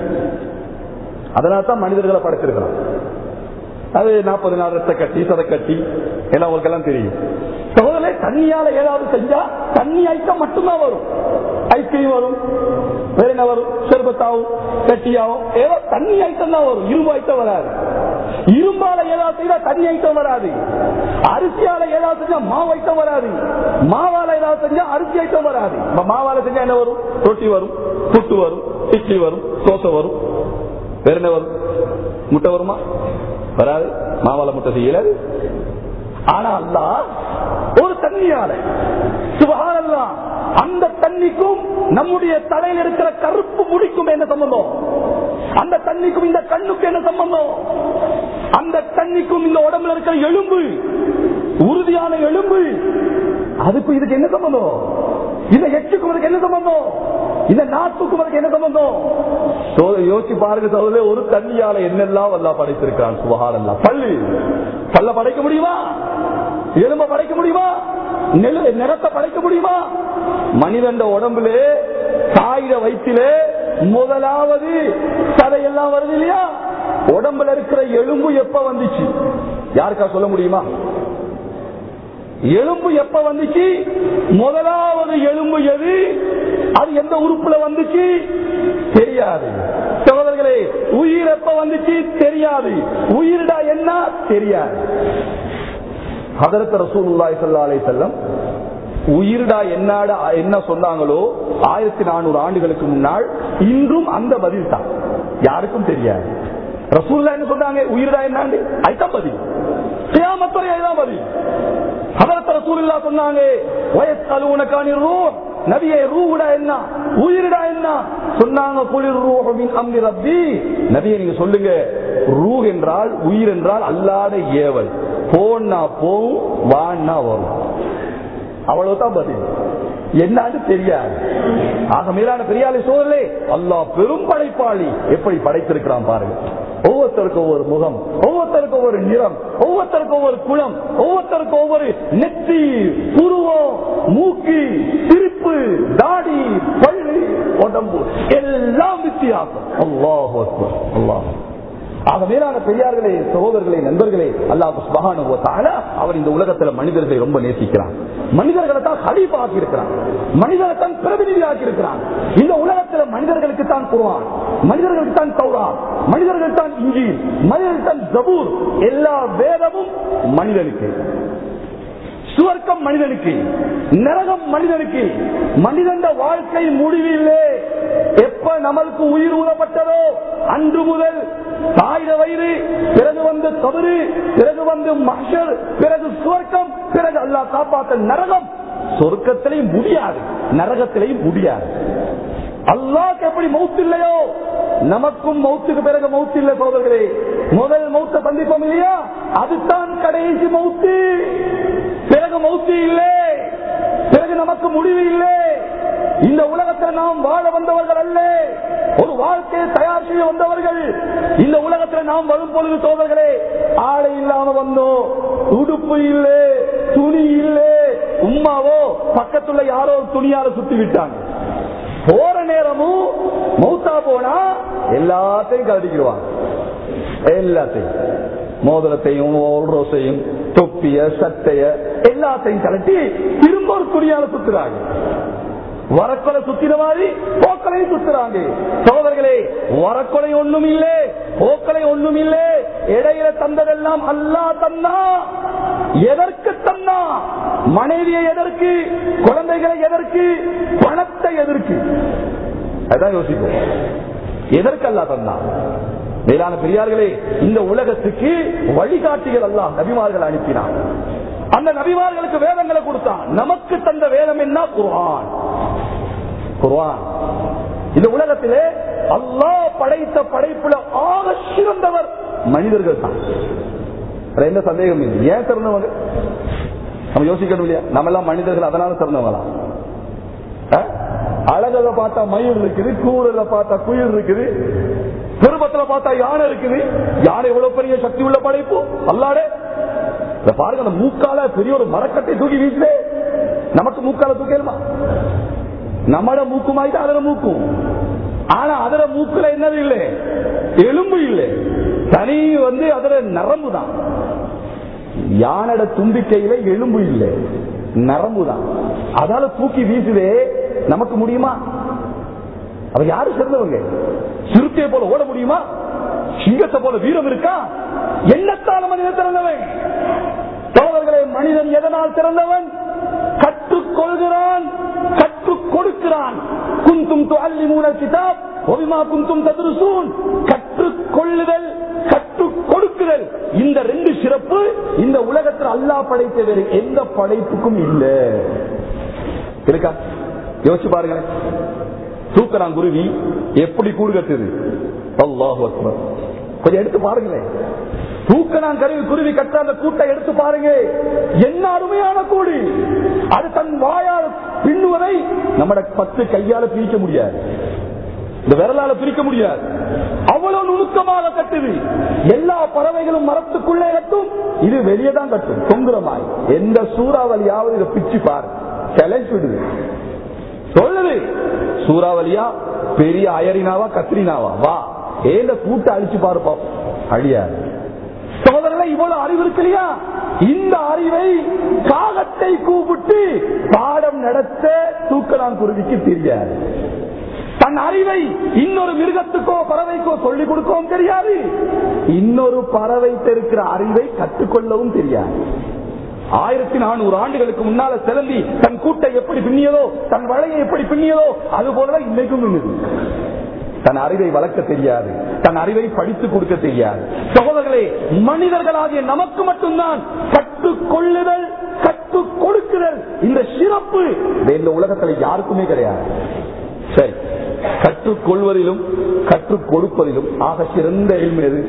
அதனால தான் மனிதர்களை படைச்சிருக்கிறான் அது நாற்பது நாள் ரத்த கட்டி சத கட்டி எல்லாம் உங்களுக்கு எல்லாம் தெரியும் சகோதரே தண்ணியால ஏதாவது செஞ்சா தண்ணி ஐட்டம் மட்டும்தான் வரும் ஐஸ்கிரீம் வரும் வேற என்ன வரும் செருபத்தாவும் கட்டியாவும் ஏதோ தண்ணி ஐட்டம் தான் வரும் இரும்பு ஐட்டம் வராது இரும்பால ஏதாவது செய்தா தண்ணி ஐட்டம் வராது அரிசியால ஏதாவது செஞ்சா மாவு ஐட்டம் வராது மாவால ஏதாவது செஞ்சா அரிசி ஐட்டம் வராது இப்ப மாவால செஞ்சா என்ன வரும் ரொட்டி வரும் புட்டு வரும் இட்லி வரும் தோசை வரும் வேற என்ன வரும் முட்டை வருமா வராது மாவால முட்டை செய்யலாது ஆனா அல்லா ஒரு தண்ணியால சுபகாரல்லா அந்த தண்ணிக்கும் நம்முடைய தலையில் இருக்கிற கருப்பு முடிக்கும் என்ன சம்பந்தம் அந்த தண்ணிக்கும் இந்த கண்ணுக்கு என்ன சம்பந்தம் அந்த தண்ணிக்கும் இந்த உடம்புல இருக்கிற எலும்பு உறுதியான எலும்பு அதுக்கு இதுக்கு என்ன சம்பந்தம் இந்த எச்சுக்கும் அதுக்கு என்ன சம்பந்தம் இந்த நாட்டுக்கும் அதுக்கு என்ன சம்பந்தம் யோசிச்சு பாருங்க சோதரே ஒரு தண்ணியால என்னெல்லாம் அல்லா படைத்திருக்கிறான் சுபகாரல்லா பள்ளி பல்ல படைக்க முடியுமா எலும்ப படைக்க முடியுமா நெல் நிறத்தை படைக்க முடியுமா மனிதன் உடம்புல சாயிர வயிற்றிலே முதலாவது சதையெல்லாம் வருது இல்லையா உடம்புல இருக்கிற எலும்பு எப்ப வந்துச்சு யாருக்கா சொல்ல முடியுமா எலும்பு எப்ப வந்துச்சு முதலாவது எலும்பு எது அது எந்த உறுப்புல வந்துச்சு தெரியாது சகோதரர்களே உயிர் எப்ப வந்துச்சு தெரியாது உயிரிடா என்ன தெரியாது ஹதரத் ரசூலுல்லாய் சல்லா அலை செல்லம் உயிரிடா என்னடா என்ன சொன்னாங்களோ ஆயிரத்தி நானூறு ஆண்டுகளுக்கு முன்னால் இன்றும் அந்த பதில் தான் யாருக்கும் தெரியாது ரசூல்லா என்ன சொன்னாங்க உயிரிடா என்னாண்டு அதுதான் பதில் கியாமத்துறை அதுதான் பதில் அதற்கு ரசூலுல்லா சொன்னாங்க வயசலூனக்கானி ரூ நபியே ரூடா என்ன உயிரிடா என்ன சொன்னாங்க குளிர் ரூஹமின் அம்ரி ரப்பி நபியை நீங்க சொல்லுங்க ரூ என்றால் உயிர் என்றால் அல்லாத ஏவல் போனா போவும் வான்னா வரும் அவ்வளவுதான் பதில் என்னன்னு தெரியாது ஆக மேலான பெரியாலை சோழலே அல்லாஹ் பெரும் படைப்பாளி எப்படி படைத்திருக்கிறான் பாருங்க ஒவ்வொருத்தருக்கும் ஒவ்வொரு முகம் ஒவ்வொருத்தருக்கும் ஒவ்வொரு நிறம் ஒவ்வொருத்தருக்கும் ஒவ்வொரு குளம் ஒவ்வொருத்தருக்கும் ஒவ்வொரு நெத்தி புருவம் மூக்கு சிரிப்பு தாடி பள்ளி உடம்பு எல்லாம் வித்தியாசம் அல்லாஹ் அல்லாஹ் ஆக மேலான பெரியார்களே சகோதரர்களே நண்பர்களே அல்லாஹ் சுபகான அவர் இந்த உலகத்துல மனிதர்களை ரொம்ப நேசிக்கிறான் மனிதர்களை தான் ஹலீஃபா ஆக்கி இருக்கிறான் மனிதரை தான் பிரதிநிதி ஆக்கி இருக்கிறான் இந்த உலகத்துல மனிதர்களுக்கு தான் குருவான் மனிதர்களுக்கு தான் தௌரா மனிதர்கள் தான் இஞ்சி மனிதர்கள் தான் ஜபூர் எல்லா வேதமும் மனிதனுக்கு சுவர்க்கம் மனிதனுக்கு நரகம் மனிதனுக்கு மனிதன் வாழ்க்கை முடிவில்லை எப்ப நம்மளுக்கு உயிர் ஊதப்பட்டதோ அன்று முதல் தாயுத வயிறு பிறகு வந்து கபரு பிறகு வந்து மஷர் பிறகு சுவர்க்கம் பிறகு அல்லா காப்பாத்த நரகம் சொர்க்கத்திலையும் முடியாது நரகத்திலையும் முடியாது அல்லாக்கு எப்படி மௌத்து இல்லையோ நமக்கும் மௌத்துக்கு பிறகு மௌத்து இல்லை சோதர்களே முதல் மௌத்த சந்திப்போம் இல்லையா அதுதான் கடைசி மௌத்து பிறகு மௌத்து இல்லை பிறகு நமக்கு முடிவு இல்லை இந்த உலகத்தில் நாம் வாழ வந்தவர்கள் அல்ல ஒரு வாழ்க்கையை தயார் செய்ய வந்தவர்கள் இந்த உலகத்தில் நாம் வரும் பொழுது சோதர்களே ஆடை இல்லாம வந்தோம் உடுப்பு இல்லை துணி இல்லை உமாவோ பக்கத்துல யாரோ ஒரு துணியால சுத்தி விட்டாங்க போற நேரமும் மௌத்தா போனா எல்லாத்தையும் கழட்டிக்கிடுவாங்க எல்லாத்தையும் மோதிரத்தையும் ரோசையும் தொப்பிய சட்டைய எல்லாத்தையும் கலட்டி திரும்ப ஒரு துணியால சுத்துறாங்க வரக்கொலை சுத்தின மாதிரி போக்களையும் சுத்துறாங்க சோதர்களே வரக்கொலை ஒண்ணும் இல்லை போக்கலை ஒண்ணும் இல்லை இடையில தந்ததெல்லாம் அல்லா தந்தா எதற்கு தந்தா மனைவியை எதற்கு குழந்தைகளை எதற்கு பணத்தை எதற்கு அதான் யோசிப்போம் எதற்கு அல்லா தந்தா மேலான பெரியார்களே இந்த உலகத்துக்கு வழிகாட்டிகள் அல்லாஹ் நபிமார்கள் அனுப்பினான் அந்த நபிமார்களுக்கு வேதங்களை கொடுத்தான் நமக்கு தந்த வேதம் என்ன குர்ஆன் குர்ஆன் இந்த உலகத்திலே அல்லாஹ் படைத்த படைப்புல ஆக சிறந்தவர் மனிதர்கள் தான் வேற எந்த சந்தேகம் இல்லை ஏன் சிறந்தவங்க நம்ம யோசிக்கணும் இல்லையா நம்ம எல்லாம் மனிதர்கள் அதனால சிறந்தவங்களா அஹ்? அழகத பார்த்தா மயில் இருக்குது கூடுதல பார்த்தா குயில் இருக்குது பெருமத்துல பார்த்தா யானை இருக்குது யானை எவ்வளவு பெரிய சக்தி உள்ள படைப்பு அல்லாடே இத பாருங்க அந்த மூக்கால பெரிய ஒரு மரக்கட்டை தூக்கி வீசுதே நமக்கு மூக்கால தூக்கலுமா நம்மட மூக்கு மாதிரி அதுல மூக்கும் ஆனா அதுல மூக்குல என்னது இல்லை எலும்பு இல்லை தனி வந்து அதுல நரம்பு தான் யானோட தும்பிக்கையில எலும்பு இல்லை நரம்பு தான் அதால தூக்கி வீசுதே நமக்கு முடியுமா அவ யாரு சிறந்தவங்க சிறுத்தையை போல ஓட முடியுமா சிங்கத்தை போல வீரம் இருக்கா என்னத்தால மனிதன் திறந்தவன் சோழர்களே மனிதன் எதனால் திறந்தவன் கற்றுக்கொள்கிறான் கற்றுக் கொடுக்கிறான் குந்தும் அள்ளி மூணல் கிதாப் ஒபிமா குந்தும் ததுருசூன் கற்றுக்கொள்ளுதல் கற்றுக் கொடுக்குதல் இந்த ரெண்டு சிறப்பு இந்த உலகத்தில் அல்லாஹ் படைத்த வேறு எந்த படைப்புக்கும் இல்லை இருக்கா யோசிச்சு பாருங்களேன் தூக்கறான் குருவி எப்படி கூடு கட்டுது அல்லாஹ் அக்பர் கொஞ்சம் எடுத்து பாருங்களேன் தூக்கணான் கருவி குருவி கட்ட அந்த கூட்டை எடுத்து பாருங்க என்ன அருமையான கூடு அது தன் வாயால் பின்னுவதை நம்ம பத்து கையால பிரிக்க முடியாது இந்த விரலால பிரிக்க முடியாது அவ்வளவு நுணுக்கமாக கட்டுது எல்லா பறவைகளும் மரத்துக்குள்ளே கட்டும் இது வெளியே தான் கட்டும் தொங்குறமாய் எந்த சூறாவளியாவது இதை பிச்சு பாரு சேலஞ்ச் விடுது சொல்லுது சூறாவளியா பெரிய அயரினாவா கத்திரினாவா வா ஏந்த கூட்ட அழிச்சு பாருப்போம் அழியாது சோதரர்களை இவ்வளவு அறிவு இருக்கு இல்லையா இந்த அறிவை காகத்தை கூப்பிட்டு பாடம் நடத்த தூக்கலாம் குருவிக்கு தெரியாது தன் அறிவை இன்னொரு மிருகத்துக்கோ பறவைக்கோ சொல்லிக் கொடுக்கவும் தெரியாது இன்னொரு பறவை இருக்கிற அறிவை கற்றுக்கொள்ளவும் தெரியாது ஆயிரத்தி நானூறு ஆண்டுகளுக்கு முன்னால சிலந்தி தன் கூட்டை எப்படி பின்னியதோ தன் வளையை எப்படி பின்னியதோ அது போலதான் இன்னைக்கும் நின்றுது தன் அறிவை வளர்க்க தெரியாது தன் அறிவை படித்து கொடுக்க தெரியாது சகோதரர்களே மனிதர்களாகிய நமக்கு மட்டும்தான் கற்றுக்கொள்ளுதல் கற்று கற்று கொடுக்குதல் இந்த சிறப்பு இந்த உலகத்துல யாருக்குமே கிடையாது சரி கற்றுக் கொள்வதிலும் கற்றுக் கொடுப்பதிலும் ஆக சிறந்த எளிமை எது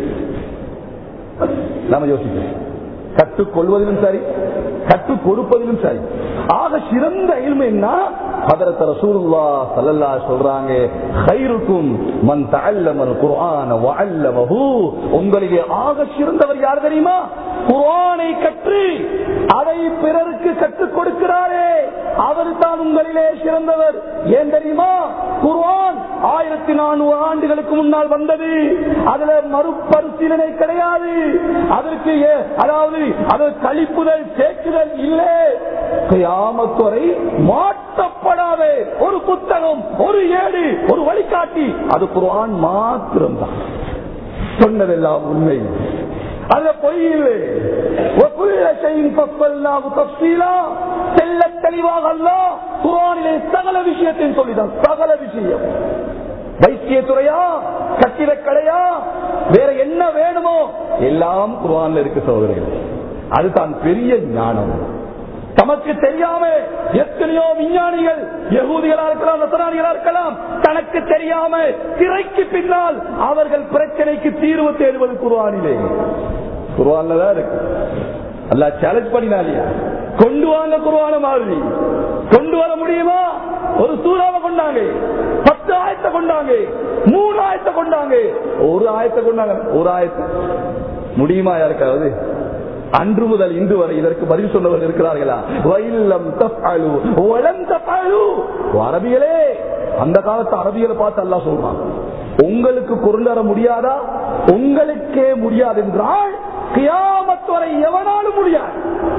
நாம யோசிக்கிறோம் கற்றுக் கொள்வதிலும் சரி கற்றுக் கொடுப்பதிலும் சரி ஆக சிறந்த எளிமைன்னா ஹதரத் ரசூலுல்லா ஸல்லல்லாஹு அலைஹி சொல்றாங்க கைருக்கும் மன் தஅல்லமல் குர்ஆன வஅல்லமஹு உங்களிலே ஆக சிறந்தவர் யார் தெரியுமா குர்ஆனை கற்று அதை பிறருக்கு கற்றுக் கொடுக்கிறாரே அவர் தான் உங்களிலே சிறந்தவர் ஏன் தெரியுமா குர்ஆன் ஆயிரத்தி நானூறு ஆண்டுகளுக்கு முன்னால் வந்தது அதுல மறுபரிசீலனை கிடையாது அதற்கு ஏ- அதாவது அது கழிப்புதல் சேர்க்குதல் இல்லை கியாமத்துவரை மாற்றப்படாத ஒரு புத்தகம் ஒரு ஏடு ஒரு வழிகாட்டி அது குர்ஆன் மாத்திரம்தான் சொன்னதெல்லாம் உண்மை அது பொய் இல்லை وَكُلَّ شَيْءٍ فَصَّلْنَاهُ تَفْصِيلًا தெள்ள தெளிவாக அல்லாஹ் குர்ஆனிலே சகல விஷயத்தையும் சொல்லிதான் சகல விஷயம் வைத்தியத்துறையா கட்டிடக்கடையா வேற என்ன வேணுமோ எல்லாம் குர்ஆன்ல இருக்கு சகோதரர்கள் அதுதான் பெரிய ஞானம் தமக்கு தெரியாம எத்தனையோ விஞ்ஞானிகள் யகூதிகளா இருக்கலாம் நசராணிகளா இருக்கலாம் தனக்கு தெரியாம திரைக்கு பின்னால் அவர்கள் பிரச்சனைக்கு தீர்வு தேடுவது குருவானிலே குருவான்ல தான் இருக்கு அல்லா சேலஞ்ச் பண்ணினாலியா கொண்டு வாங்க குருவான மாதிரி கொண்டு வர முடியுமா ஒரு சூறாவை கொண்டாங்க பத்து ஆயத்தை கொண்டாங்க மூணு ஆயத்தை கொண்டாங்க ஒரு ஆயத்தை கொண்டாங்க ஒரு ஆயத்தை முடியுமா யாருக்காவது அன்று முதல் இன்று வரை இதற்கு பதில் சொன்னவர்கள் இருக்கிறார்களா வயல்லம் தப்பாலு வளம் தப்பாலு அரபிகளே அந்த காலத்து அரபிகளை பார்த்து அல்லா சொல்றான் உங்களுக்கு கொண்டு வர முடியாதா உங்களுக்கே முடியாது என்றால் கியாமத் வரை எவனாலும் முடியாது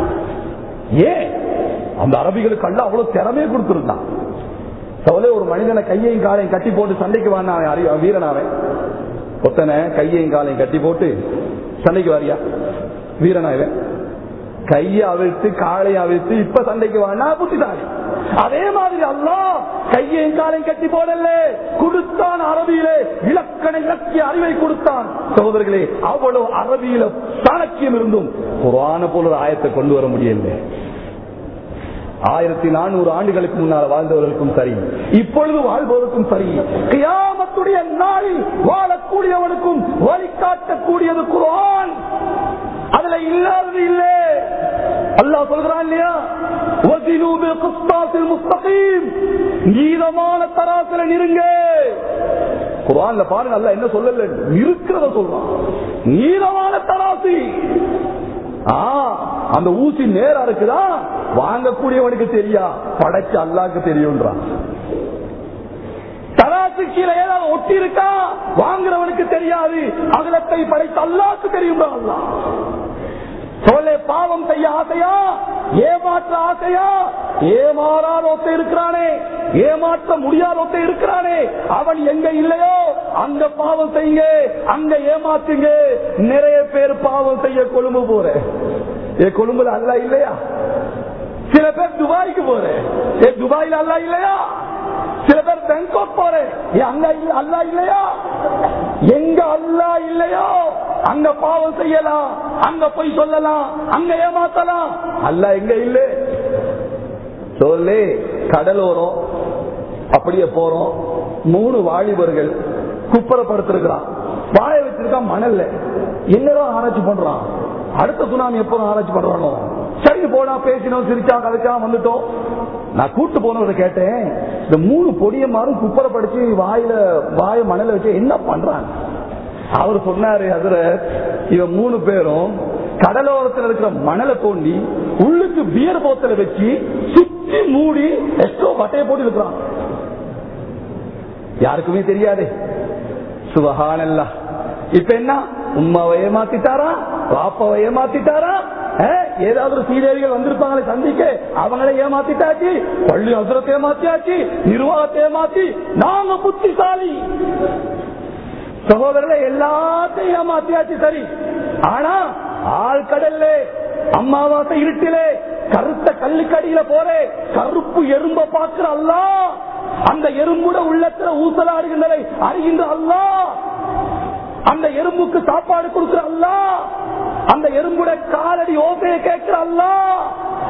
ஏன் அந்த அரபிகளுக்கு அல்ல அவ்வளவு திறமையை கொடுத்திருந்தான் சோலே ஒரு மனிதனை கையையும் காலையும் கட்டி போட்டு சண்டைக்கு வாங்க வீரனாவே ஒத்தனை கையையும் காலையும் கட்டி போட்டு சண்டைக்கு வாரியா வீரனா இவன் கையை அவிழ்த்து காலை அவிழ்த்து இப்ப சண்டைக்கு வானா புத்திதாரி அதே மாதிரி அல்லா கையையும் காலையும் கட்டி போடல கொடுத்தான் அரபியிலே இலக்கண இலக்கிய அறிவை கொடுத்தான் சகோதரர்களே அவ்வளவு அரபியில சாணக்கியம் இருந்தும் குரான போல ஒரு ஆயத்தை கொண்டு வர முடியல ஆயிரத்தி நானூறு ஆண்டுகளுக்கு முன்னால் வாழ்ந்தவர்களுக்கும் சரி இப்பொழுது வாழ்பவருக்கும் சரி கியாமத்துடைய நாளில் வாழக்கூடியவனுக்கும் வழிகாட்டக்கூடியது குரான் அதுல இல்லாதது இல்லை அல்லாஹ் சொல்கிறான் இல்லையா وَزِنُوا بِالْقِسْطَاسِ الْمُسْتَقِيمِ நீதமான தராசில நிறுங்க குரான்ல பாருங்க அல்லாஹ் என்ன சொல்லல இருக்கிறத சொல்றான் நீதமான தராசி ஆ, அந்த ஊசி நேரா இருக்குதா வாங்கக்கூடியவனுக்கு தெரியா படைச்ச அல்லாக்கு தெரியும்ன்றான் தராசு கீழே ஏதாவது ஒட்டி இருக்கா வாங்குறவனுக்கு தெரியாது அகலத்தை படைத்த அல்லாக்கு தெரியும் அல்லா சொல்லே பாவம் செய்ய ஆசையா ஏமாற்ற ஆசையா ஏமாறாத ஒத்த இருக்கிறானே ஏமாற்ற முடியாத ஒத்த இருக்கிறானே அவன் எங்க இல்லையோ அங்க பாவம் செய்யுங்க அங்க ஏமாத்துங்க நிறைய பேர் பாவம் செய்ய கொழும்பு போற ஏ கொழும்புல அல்ல இல்லையா சில பேர் துபாய்க்கு போறேன் ஏ துபாயில அல்ல இல்லையா சில பேர் பெங்காக் போறேன் ஏ அங்க இல்ல- அல்லா இல்லையா எங்க அல்லா இல்லையோ அங்க பாவம் செய்யலாம் அங்க போய் சொல்லலாம் அங்க ஏமாத்தலாம் அல்ல எங்க இல்ல சொல்லு கடலோரம் அப்படியே போறோம் மூணு வாலிபர்கள் குப்பரப்படுத்திருக்கிறான் வாழ வச்சிருக்கான் மணல்ல என்னதான் ஆராய்ச்சி பண்றான் அடுத்த சுனாமி எப்போ ஆராய்ச்சி பண்றானோ சரி போனா பேசினோம் சிரிச்சா கதைச்சா வந்துட்டோம் நான் கூட்டு போனவரை கேட்டேன் இந்த மூணு பொடிய மாறும் குப்பரை படிச்சு வாயில வாய மணல வச்சு என்ன பண்றாங்க அவர் சொன்னாரு அதுல இவன் மூணு பேரும் கடலோரத்தில் இருக்கிற மணலை தோண்டி உள்ளுக்கு பியர் போத்தலை வச்சு சுத்தி மூடி எஸ்டோ பட்டையை போட்டு இருக்கிறான் யாருக்குமே தெரியாது சுபஹானல்லா இப்ப என்ன உமாவை ஏமாத்திட்டாரா பாப்பாவை ஏமாத்திட்டாரா அஹ், ஏதாவது ஒரு சீதேவிகள் வந்திருப்பாங்களே சந்திக்க அவங்களை ஏமாத்திட்டாச்சு பள்ளி அசுரத்தை ஏமாத்தியாச்சு நிர்வாகத்தை ஏமாத்தி நாங்க புத்திசாலி சகோதரர்களை எல்லாத்தையும் ஏமாத்தியாச்சு சரி ஆனா ஆழ்கடல்ல அம்மாவாசை இருட்டிலே கருத்த கல்லுக்கடியில போறே கருப்பு எறும்ப பாக்குற அல்லா அந்த எறும்புட உள்ளத்துல ஊசலாடுகின்றதை அறிகின்ற அல்லா அந்த எறும்புக்கு சாப்பாடு கொடுக்கிற அல்லா அந்த எறும்புட காலடி ஓசையை கேட்கிற அல்லா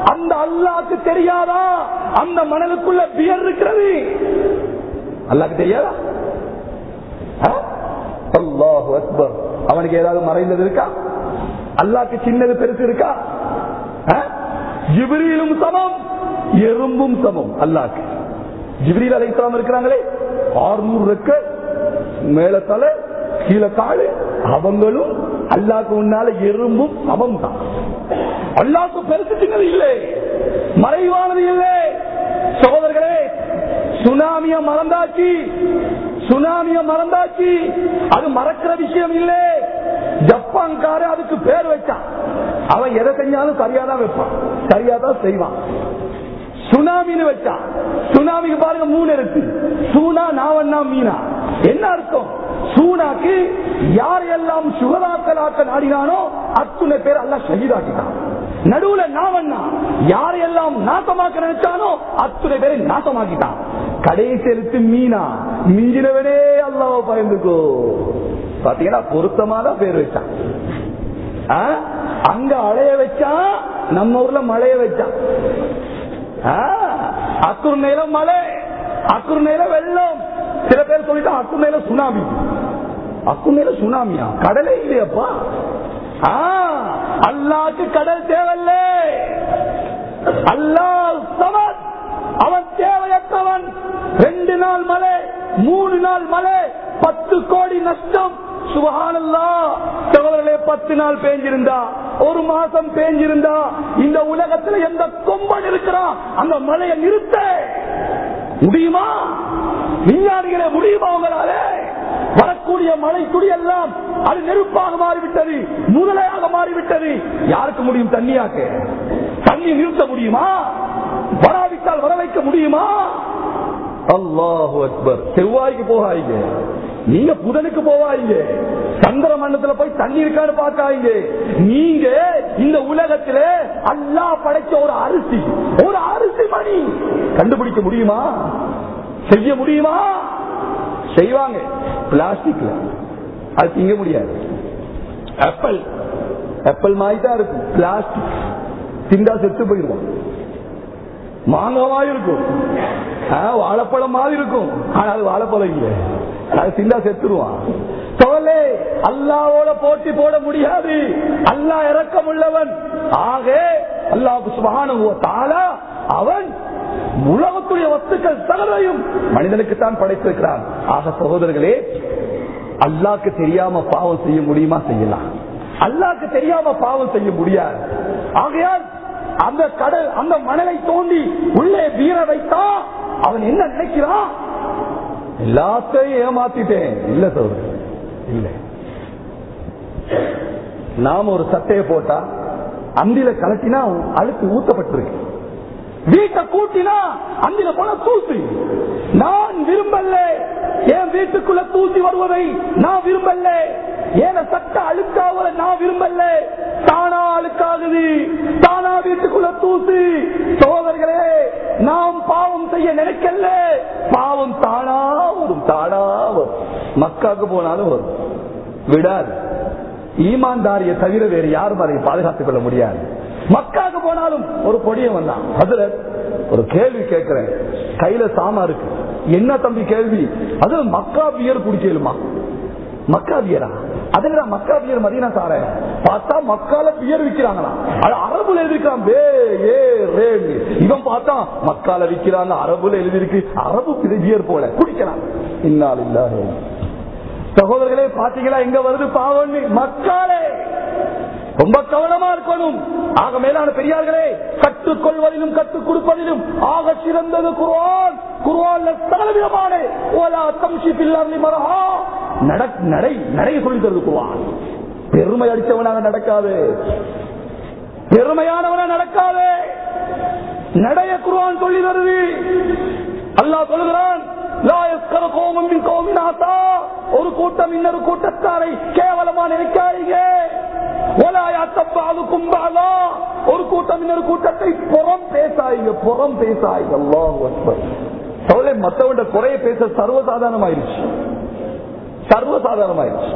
அந்த அல்லாக்கு தெரியாதா அந்த மணலுக்குள்ள பியர் இருக்கிறது அல்லாக்கு தெரியாதா ஆ? அல்லாஹு அக்பர் அவனுக்கு ஏதாவது மறைந்தது இருக்கா அல்லாக்கு சின்னது பெருசு இருக்கா ஆ? ஜிப்ரீலும் சமம் எறும்பும் சமம் அல்லாக்கு ஜிப்ரீல் அலை இஸ்லாம் இருக்கிறாங்களே ஆறுநூறு ரெக்க மேல தலை கீழே காலு அவங்களும் அல்லாக்கு முன்னால எறும்பும் சமம் தான் அல்லாக்கு பெருசு சின்னது இல்லை மறைவானது இல்லை சகோதரர்களே சுனாமிய மறந்தாச்சு சுனாமிய மறந்தாச்சு அது மறக்கிற விஷயம் இல்லை ஜப்பான்கார அதுக்கு பேர் வச்சான் அவன் எதை செஞ்சாலும் சரியாதான் வைப்பான் சரியாதான் செய்வான் சுனாமின்னு வச்சான் சுனாமிக்கு பாருங்க மூணு இருக்கு சூனா நாவண்ணா மீனா என்ன அர்த்தம் சூனாக்கு யார் எல்லாம் சுகதாக்கலாக்க நாடினானோ அத்துணை பேர் எல்லாம் ஷஹீதாக்கிட்டான் நடுவுல நாவண்ணா யார் எல்லாம் நாசமாக்க நினைச்சானோ அத்துணை பேரை நாசமாக்கிட்டான் கடைசி எழுத்து மீனா மிஞ்சினவனே அல்லாவ பயந்துக்கோ பாத்தீங்கன்னா பொருத்தமான பேர் வச்சான் ஆ? அங்க அலைய வச்சான் நம்ம ஊர்ல மழைய வச்சான் அக்குர் நேரம் மழை அக்குர் நேரம் வெள்ளம் சில பேர் சொல்லிட்டான் அக்குர் நேரம் சுனாமி அக்குர் நேரம் சுனாமியா கடலே இல்லையப்பா ஆ, அல்லாக்கு கடல் தேவையில்ல அல்லாஹ் சமத் அவன் தேவையற்றவன் ரெண்டு நாள் மழை மூணு நாள் மழை பத்து கோடி நஷ்டம் சுபஹானல்லா சகோதரர்களே பத்து நாள் பேஞ்சிருந்தா ஒரு மாசம் பேஞ்சிருந்தா இந்த உலகத்துல எந்த கொம்பன் இருக்கிறான் அந்த மழையை நிறுத்த முடியுமா விஞ்ஞானிகளே முடியுமா உங்களால வரக்கூடிய மழை துளி எல்லாம் அது நெருப்பாக மாறிவிட்டது முதலையாக மாறிவிட்டது யாருக்கு முடியும் தண்ணியாக்க தண்ணி நிறுத்த முடியுமா வராவிட்டால் வர வைக்க முடியுமா அல்லாஹு அக்பர் செவ்வாய்க்கு போகாதீங்க நீங்க புதனுக்கு போவாங்க சந்திர மண்டலத்துல போய் தண்ணி இருக்கான்னு பார்க்காதீங்க நீங்க இந்த உலகத்துல அல்லாஹ் படைச்ச ஒரு அரிசி ஒரு அரிசி மணி கண்டுபிடிக்க முடியுமா செய்ய முடியுமா செய்வாங்க பிளாஸ்டிக்ல அது திங்க முடியாது ஆப்பிள் ஆப்பிள் மாதிரி தான் இருக்கும் பிளாஸ்டிக் திண்டா செத்து போயிடுவோம் மாங்காவா இருக்கும் ஆ, வாழைப்பழம் மாதிரி இருக்கும் ஆனா அது வாழைப்பழம் இல்லை அது திண்டா செத்துருவான் தோலே அல்லாவோட போட்டி போட முடியாது அல்லாஹ் இறக்கம் உள்ளவன் ஆக அல்லாஹ் சுபஹானஹு தாலா அவன் உலகத்துடைய வஸ்துக்கள் சகலையும் மனிதனுக்கு தான் படைத்திருக்கிறான் ஆக சகோதரர்களே அல்லாக்கு தெரியாம பாவம் செய்ய முடியுமா செய்யலாம் அல்லாக்கு தெரியாம பாவம் செய்ய முடியாது ஆகையால் அந்த கடல் அந்த மணலை தோண்டி உள்ளே வீர வைத்தா அவன் என்ன நினைக்கிறான் எல்லாத்தையும் ஏமாத்திட்டேன் இல்ல சோதரர் இல்ல நாம ஒரு சட்டையை போட்டா அந்தில கலட்டினா அழுத்து ஊத்தப்பட்டிருக்கு வீட்டை கூட்டினா அந்தில போன தூசி நான் விரும்பல என் வீட்டுக்குள்ள தூசி வருவதை நான் விரும்பல ஏன சட்ட அழுக்காவத நான் விரும்பல தானா அழுக்காகுது தானா வீட்டுக்குள்ள தூசி சோதர்களே நாம் பாவம் செய்ய நினைக்கல பாவம் தானா வரும் தானா வரும் மக்காக்கு போனாலும் வரும் விடாது ஈமான்தாரியை தவிர வேறு யாரும் அதை பாதுகாத்துக் கொள்ள முடியாது மக்காக்கு போனாலும் ஒரு பொடியை வந்தான் அதுல ஒரு கேள்வி கேட்கிறேன் கையில சாமா இருக்கு என்ன தம்பி கேள்வி அது மக்கா பியர் குடிக்கலுமா மக்கா பியரா அதுல மக்கா பியர் மதியம் சாரேன் பார்த்தா மக்கால பியர் விக்கிறாங்களா அது அரபுல எழுதிருக்கான் பே ஏ ரே இவன் பார்த்தா மக்கால விக்கிறாங்க அரபுல எழுதிருக்கு அரபு பியர் போல குடிக்கலாம் இன்னால் இல்லாத சகோதரர்களே பாத்தீங்களா எங்க வருது பாவம் மக்காலே ரொம்ப கவனமா இருக்கணும் ஆக மேலான பெரியார்களே கற்றுக்கொள்வதிலும் கற்றுக் கொடுப்பதிலும் ஆக சிறந்தது குர்ஆன் குர்ஆன்ல சகலவிதமான ஓலா தம்சி பில்லர்லி மரஹா நட- நடை நடை சொல்லி தருது குர்ஆன் பெருமை அடித்தவனாக நடக்காது பெருமையானவனா நடக்காது நடைய குர்ஆன் சொல்லி தருது அல்லாஹ் சொல்லுகிறான் லா யஸ்கரு கௌமும் மின் கௌமின் ஆசா. ஒரு கூட்டம் இன்னொரு கூட்டத்தாரை கேவலமா நினைக்காதீங்க ولا يعتب بعضكم بعضا. ஒரு கூட்டம் இன்னொரு கூட்டத்தை புறம் பேசாதீங்க புறம் பேசாதீங்க அல்லாஹ் அக்பர் சோழை மத்தவண்ட குறைய பேச சர்வசாதாரணமாயிருச்சு சர்வசாதாரணமாயிருச்சு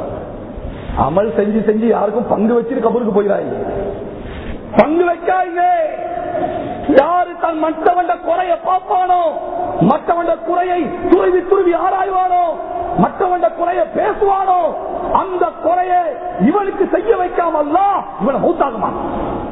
அமல் செஞ்சு செஞ்சு யாருக்கும் பங்கு வச்சுட்டு கபருக்கு போயிடாங்க பங்கு வைக்காதீங்க யாரு தன் மற்றவண்ட குறைய பார்ப்பானோ மற்றவண்ட குறையை துருவி துருவி ஆராய்வானோ மற்றவண்ட குறைய பேசுவானோ அந்த குறைய இவனுக்கு செய்ய வைக்காமல்ல இவனை மூத்தாக மாட்டான்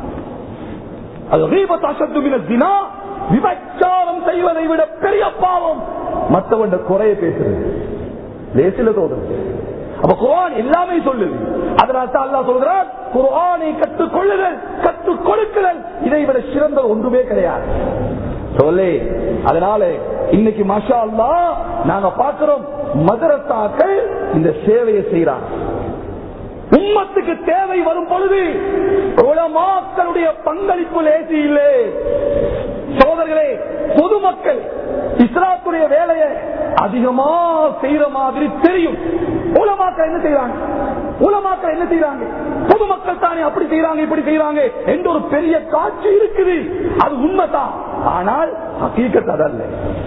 அது ரீபத் அசத்துமின தினா விபச்சாரம் செய்வதை விட பெரிய பாவம் மற்றவண்ட குறைய பேசுறது லேசில தோதுறது அப்ப குரான் எல்லாமே சொல்லுது அதனால தான் அல்லா சொல்கிறான் குரானை கற்றுக் கொள்ளுதல் கற்றுக் கொடுக்குதல் இதை விட சிறந்த ஒன்றுமே கிடையாது சொல்லே அதனால இன்னைக்கு மஷா அல்லா நாங்க பார்க்கிறோம் மதரசாக்கள் இந்த சேவையை செய்யறாங்க உம்மத்துக்கு தேவை வரும் பொழுது உலமாக்களுடைய பங்களிப்பு லேசி இல்லை சோதர்களே பொதுமக்கள் இஸ்லாத்துடைய வேலையை அதிகமா செய்யற மாதிரி தெரியும் உலமாக்கள் என்ன செய்யறாங்க உலமாக்கள் என்ன செய்யறாங்க பொதுமக்கள் தானே அப்படி செய்யறாங்க இப்படி செய்யறாங்க என்ற ஒரு பெரிய காட்சி இருக்குது அது உண்மைதான் ஆனால் ஹக்கீக்கத் அதல்ல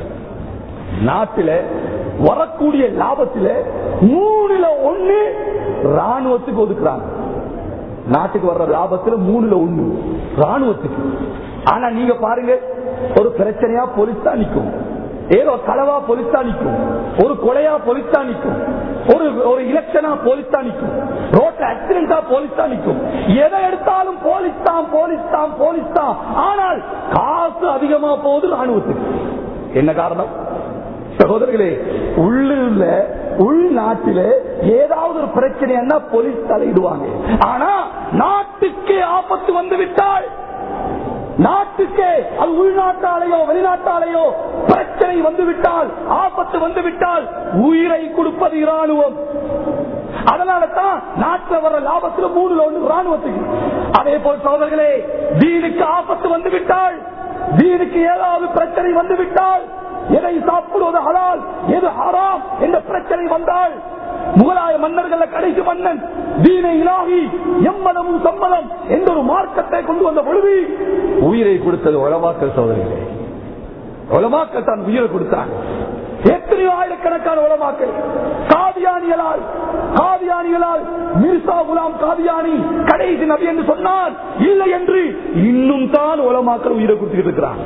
நாட்டில வரக்கூடிய லாபத்தில மூணுல ஒண்ணு ராணுவத்துக்கு ஒதுக்குறாங்க நாட்டுக்கு வர்ற லாபத்துல மூணுல ஒண்ணு ராணுவத்துக்கு ஆனா நீங்க பாருங்க ஒரு பிரச்சனையா போலீஸ் தான் நிக்கும் ஏதோ களவா போலீஸ் தான் நிக்கும் ஒரு கொலையா போலீஸ் தான் நிக்கும் ஒரு ஒரு இலக்ஷனா போலீஸ் தான் நிக்கும் ரோட்ல ஆக்சிடென்டா போலீஸ் தான் நிக்கும் எதை எடுத்தாலும் போலீஸ் தான் போலீஸ் தான் போலீஸ் தான் ஆனால் காசு அதிகமா போகுது ராணுவத்துக்கு என்ன காரணம் சகோதரர்களே உள்ளூர்ல உள்நாட்டில ஏதாவது ஒரு பிரச்சனை போலீஸ் தலையிடுவாங்க ஆனா நாட்டுக்கே ஆபத்து வந்து விட்டால் நாட்டுக்கே அது உள்நாட்டாலேயோ வெளிநாட்டாலேயோ பிரச்சனை வந்துவிட்டால் ஆபத்து வந்துவிட்டால் உயிரை கொடுப்பது இராணுவம் அதனால தான் நாட்டில் வர லாபத்தில் மூணுல ஒன்று ராணுவத்துக்கு அதே போல் சோதர்களே தீனுக்கு ஆபத்து வந்துவிட்டால் தீனுக்கு ஏதாவது பிரச்சனை வந்துவிட்டால் எதை சாப்பிடுவது ஹலால் எது ஹராம் என்ற பிரச்சனை வந்தால் முகலாய மன்னர்கள் கடைசி மன்னன் தீனை இலாகி எம்மதமும் சம்மதம் என்ற ஒரு மார்க்கத்தை கொண்டு வந்த பொழுது உயிரை கொடுத்தது உளமாக்கல் சோதனைகளே உளமாக்கல் தான் உயிரை கொடுத்தாங்க எத்தனையோ ஆயிரக்கணக்கான உளமாக்கல் காதியானிகளால் காதியானிகளால் மிர்சா குலாம் காதியானி கடைசி நபி என்று சொன்னார் இல்லை என்று இன்னும் தான் உளமாக்கல் உயிரை கொடுத்துக்கிட்டு இருக்கிறான்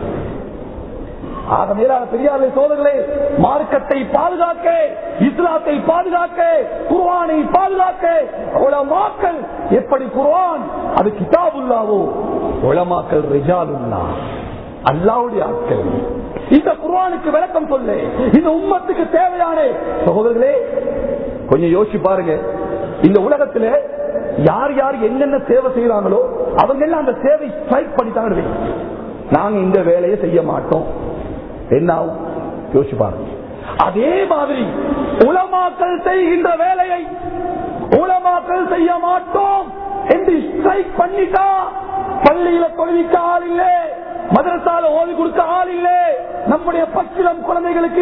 ஆக மேலான பெரியாரை சோதர்களே மார்க்கத்தை பாதுகாக்க இஸ்லாத்தை பாதுகாக்க குர்வானை பாதுகாக்க உலமாக்கல் எப்படி குர்வான் அது கிதாபுல்லாவோ உலமாக்கல் ரிஜாலுல்லா அல்லாவுடைய ஆட்கள் இந்த குர்வானுக்கு விளக்கம் சொல்லு இந்த உம்மத்துக்கு தேவையான சகோதரர்களே கொஞ்சம் யோசிச்சு பாருங்க இந்த உலகத்துல யார் யார் என்னென்ன சேவை செய்யறாங்களோ அவங்க எல்லாம் அந்த சேவை ஸ்ட்ரைக் பண்ணித்தாங்க நாங்க இந்த வேலையை செய்ய மாட்டோம் என்ன ஆகும் யோசிச்சு பாருங்க அதே மாதிரி உலமாக்கல் செய்கின்ற வேலையை உலமாக்கல் செய்ய மாட்டோம் என்று ஸ்ட்ரைக் பண்ணிட்டா பள்ளியில தொழுவிக்க ஆள் இல்லை மதரசால ஓதி கொடுக்க ஆள் இல்லை நம்முடைய பச்சிலம் குழந்தைகளுக்கு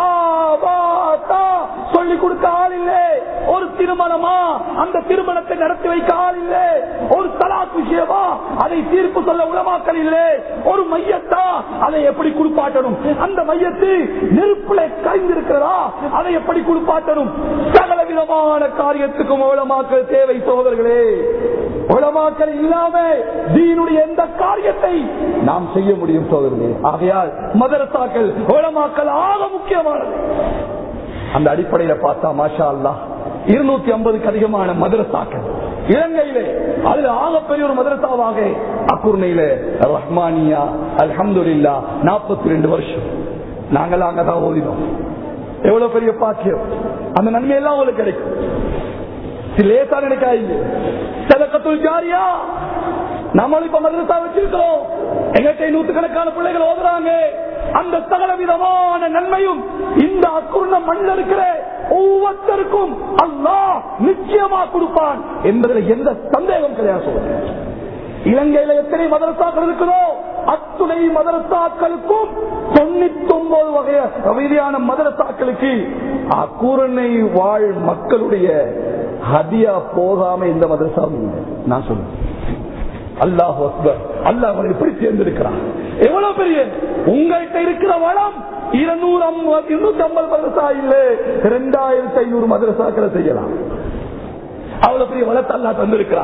சொல்லி கொடுக்க ஆள் இல்லை ஒரு திருமணமா அந்த திருமணத்தை நடத்தி வைக்க ஆள் இல்லை ஒரு தலாக் விஷயமா அதை தீர்ப்பு சொல்ல உலமாக்கல் இல்லை ஒரு மையத்தா அதை எப்படி குளிப்பாட்டணும் அந்த மையத்து நெருப்புல கரைந்திருக்கிறதா அதை எப்படி குளிப்பாட்டணும் சகல விதமான காரியத்துக்கும் உலமாக்கல் தேவை சோதர்களே உலமாக்கல் இல்லாம தீனுடைய எந்த காரியத்தை நாம் செய்ய முடியும் சோதர்களே ஆகையால் மதரசாக்கள் உலமாக்கல் ஆக முக்கியமானது அந்த அடிப்படையில பார்த்தா மாஷா அல்லா இருநூத்தி ஐம்பதுக்கு அதிகமான மதரசாக்கள் இலங்கையிலே அதுல ஆகப்பெரிய ஒரு மதரசாவாக அக்குர்ணையில ரஹ்மானியா அல்ஹம்துல்லா நாற்பத்தி ரெண்டு வருஷம் நாங்கள் அங்கதான் ஓதினோம் எவ்வளவு பெரிய பாக்கியம் அந்த நன்மையெல்லாம் உங்களுக்கு கிடைக்கும் லேசா நினைக்காதீங்க சதக்கத்துள் ஜாரியா நம்மளும் இப்ப மதரசா வச்சிருக்கிறோம் எங்கிட்ட நூத்துக்கணக்கான பிள்ளைகள் ஓதுறாங்க அந்த சகல விதமான நன்மையும் இந்த அக்குர்ண மண்ணில் இருக்கிற ஒவ்வொருத்தருக்கும் அல்லா நிச்சயமா கொடுப்பான் என்பதில் எந்த சந்தேகம் கிடையாது சொல்றேன் இலங்கையில எத்தனை மதரசாக்கள் இருக்குதோ அத்துணை மதரசாக்களுக்கும் தொண்ணூத்தி ஒன்பது வகைய ரீதியான மதரசாக்களுக்கு அக்கூரனை வாழ் மக்களுடைய ஹதியா போகாம இந்த மதரசாவும் இல்லை நான் சொல்லுவேன் அல்லாஹ் அக்பர் அல்லாஹ் அவனை எப்படி தேர்ந்தெடுக்கிறான் எவ்வளவு பெரிய உங்கள்கிட்ட இருக்கிற வளம் இருநூறு இருநூத்தி ஐம்பது மதரசா இல்ல ரெண்டாயிரத்தி ஐநூறு மதரசாக்களை செய்யலாம் அவ்வளவு பெரிய வளத்தை அல்லா தந்திருக்கிறான்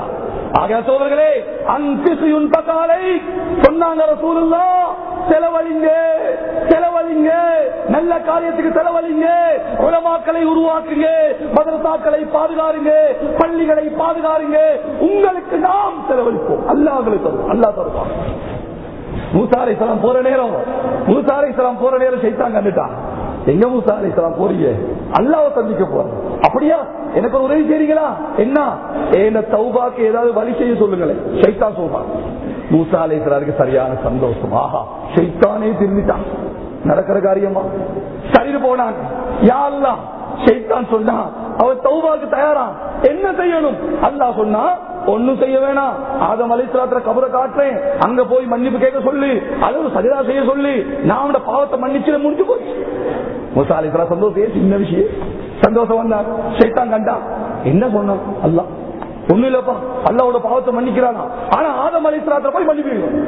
ஆக சோதர்களே அங்கிசுயுன் தகாலை சொன்னாங்க ரசூலுல்லா செலவழிங்க செலவழிங்க நல்ல காரியத்துக்கு செலவழிங்க உலமாக்களை உருவாக்குங்க மதரசாக்களை பாதுகாருங்க பள்ளிகளை பாதுகாருங்க உங்களுக்கு நாம் செலவழிப்போம் அல்லாஹ்களை தருவோம் அல்லா தருவான் மூசாரை சலாம் போற நேரம் மூசாரை சலாம் போற நேரம் சைத்தான் கண்டுட்டான் எங்க மூசாரை சலாம் போறீங்க அல்லாவை சந்திக்க போற அப்படியா எனக்கு ஒரு உதவி செய்றீங்களா என்ன என்ன தௌபாக்கு ஏதாவது வழி செய்ய சொல்லுங்களேன் சைத்தான் சொல்றான் மூசா அலைசலாருக்கு சரியான சந்தோஷம் ஆஹா சைத்தானே திரும்பிட்டான் நடக்கிற காரியமா சரின்னு போனாங்க யாரெல்லாம் சைத்தான் சொன்னா அவர் தௌபாக்கு தயாரா என்ன செய்யணும் அல்லாஹ் சொன்னா ஒண்ணும் செய்ய வேணாம் ஆதம் அலிஸ்லாத்திர கபரை காட்டுறேன் அங்க போய் மன்னிப்பு கேட்க சொல்லு அளவு சஜிதா செய்ய சொல்லு நான் அவனோட பாவத்தை மன்னிச்சு முடிஞ்சு போய் முசா அலிஸ்லா சந்தோஷம் சின்ன விஷயம் சந்தோஷம் வந்தார் சைத்தான் கண்டா என்ன சொன்னான் அல்லாஹ் ஒண்ணு இல்லப்பா அல்லாவோட பாவத்தை மன்னிக்கிறானா ஆனா ஆதம் அலிஸ்லாத்திர போய் மன்னிப்பிடுவோம்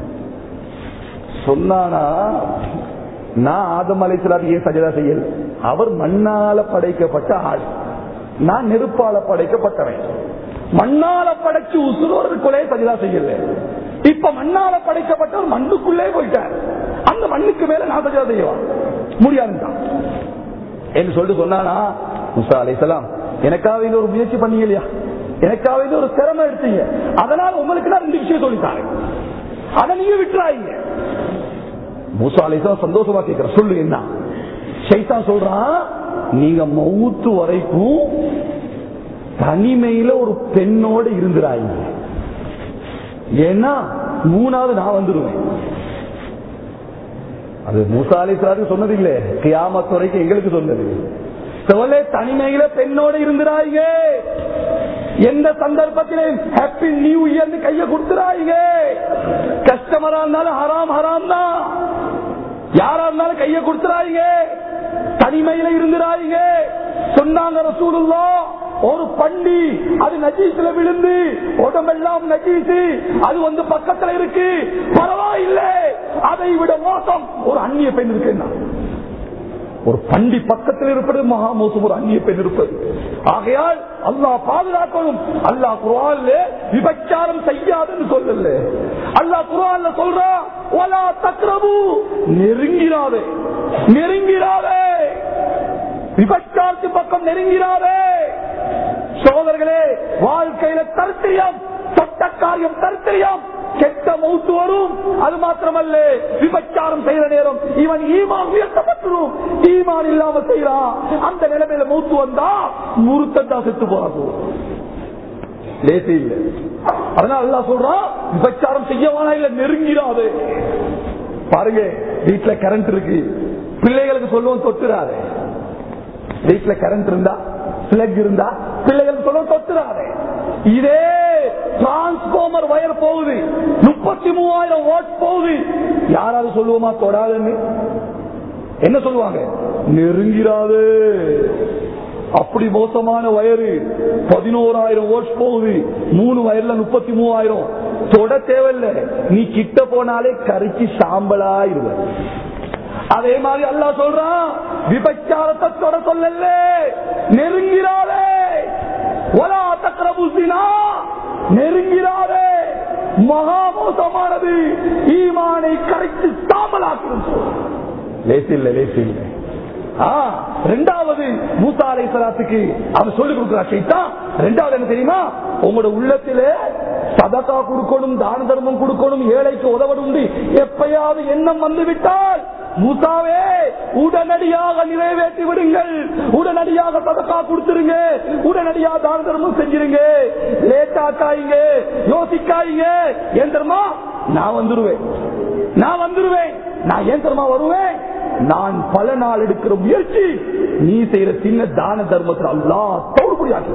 சொன்னானா நான் ஆதம் அலைசலாத்து ஏன் சஜதா செய்யல அவர் மண்ணால படைக்கப்பட்ட ஆள் நான் நெருப்பால படைக்கப்பட்டவன் மண்ணால படைச்சு உசுரோருக்குள்ளே சஜதா செய்யல இப்ப மண்ணால படைக்கப்பட்டவர் மண்ணுக்குள்ளே போயிட்டார் அந்த மண்ணுக்கு மேல நான் சஜதா செய்யலாம் முடியாதுதான் என்று சொல்லிட்டு சொன்னானா முசா அலைசலாம் எனக்காக இது ஒரு முயற்சி பண்ணீங்க இல்லையா எனக்காக இது ஒரு சிரமம் எடுத்தீங்க அதனால உங்களுக்கு நான் ரெண்டு விஷயம் சொல்லித்தாரு அதை நீங்க விட்டுறாங்க மூசா அலிசலாம் சந்தோஷமா கேட்கிற சொல்லு என்ன சைத்தான் சொல்றான் நீங்க மவுத்து வரைக்கும் தனிமையில ஒரு பெண்ணோட இருந்துறாங்க ஏன்னா மூணாவது நான் வந்துருவேன் அது மூசா அலிஸ்லாத்துக்கு சொன்னது இல்ல கியாமத் வரைக்கும் எங்களுக்கு சொன்னது செவலே தனிமையில பெண்ணோட இருந்துறாங்க எந்த சந்தர்ப்பத்திலும் ஹாப்பி நியூ இயர் கைய கொடுத்துறாங்க கஸ்டமரா இருந்தாலும் ஹராம் ஹராம் தான் யாரா இருந்தாலும் கைய கொடுத்துறாங்க தனிமையில இருந்துறாங்க சொன்னாங்க ரசூலுல்லா ஒரு பண்டி அது நஜீஸ்ல விழுந்து உடம்பெல்லாம் நஜீசு அது வந்து பக்கத்துல இருக்கு பரவாயில்லை அதை விட மோசம் ஒரு அந்நிய பெண் இருக்கு ஒரு பண்டி பக்கத்தில் இருப்பது மகா மோசம் ஒரு அந்நிய பெண் இருப்பது ஆகையால் அல்லாஹ் பாதுகாக்கணும் அல்லாஹ் குரான்ல விபச்சாரம் செய்யாதுன்னு சொல்லல அல்லாஹ் குரான்ல சொல்றா ஒலா தக்ரபு நெருங்கிறாதே நெருங்கிறாதே விபச்சாரத்து பக்கம் நெருங்கிறாதே சோதர்களே வாழ்க்கையில தருத்திரியம் தொட்ட காரியம் தருத்திரியம் கெட்ட மௌத்து வரும் அது மாத்திரமல்ல விபச்சாரம் செய்யற நேரம் இவன் ஈமான் உயர்த்தப்பட்டுரும் ஈமான் இல்லாம செய்யறான் அந்த நிலைமையில மூத்து வந்தா முருத்தந்தா செத்து போறாது லேசி இல்ல அதனால அல்லா சொல்றான் விபச்சாரம் செய்யவானா இல்ல நெருங்கிறாது பாருங்க வீட்டுல கரண்ட் இருக்கு பிள்ளைகளுக்கு சொல்லுவோம் தொட்டுறாரு வீட்டுல கரண்ட் இருந்தா பிளக் இருந்தா பிள்ளைகளுக்கு சொல்லுவோம் தொட்டுறாரு இதே டிரான்ஸ்பார்மர் வயர் போகுது முப்பத்தி மூவாயிரம் வாட் போகுது யாராவது சொல்லுவோமா தொடாதுன்னு என்ன சொல்லுவாங்க நெருங்கிறாது அப்படி மோசமான வயரு பதினோராயிரம் ஓட்ஸ் போகுது மூணு வயர்ல முப்பத்தி மூவாயிரம் தொட தேவையில்லை நீ கிட்ட போனாலே கரிச்சு சாம்பலா இருவ அதே மாதிரி அல்லா சொல்றான் விபச்சாரத்தை தொட சொல்லல நெருங்கிறாளே ஒலா தக்கரபுசினா நெருங்கிறாரே மகா மோசமானது ஈமானை கரைத்து சாம்பலாக்கும் லேசில்லை லேசில்லை ரெண்டாவது மூசா அலை சலாத்துக்கு அவர் சொல்லிக் கொடுக்கிறார் சைத்தான் ரெண்டாவது என்ன தெரியுமா உங்களோட உள்ளத்திலே சதக்கா கொடுக்கணும் தான தர்மம் கொடுக்கணும் ஏழைக்கு உதவணும் எப்பயாவது எண்ணம் வந்து விட்டால் மூசாவே உடனடியாக நிறைவேற்றி விடுங்கள் உடனடியாக சதக்கா கொடுத்துருங்க உடனடியாக தான தர்மம் செஞ்சிருங்க லேட்டாக்காயிங்க யோசிக்காயிங்க ஏன் தெரியுமா நான் வந்துருவேன் நான் வந்துருவேன் நான் ஏன் தெரியுமா வருவேன் நான் பல நாள் எடுக்கிற முயற்சி நீ செய்யற சின்ன தான தர்மத்தில் அல்லா தோடுபடியாக்கு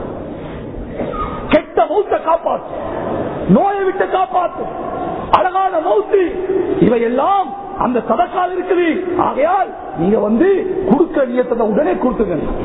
கெட்ட மௌத்த காப்பாத்து நோயை விட்டு காப்பாத்து அழகான மௌத்து இவையெல்லாம் அந்த சதக்கால் இருக்குது ஆகையால் நீங்க வந்து கொடுக்க நியத்தை உடனே கொடுத்துங்க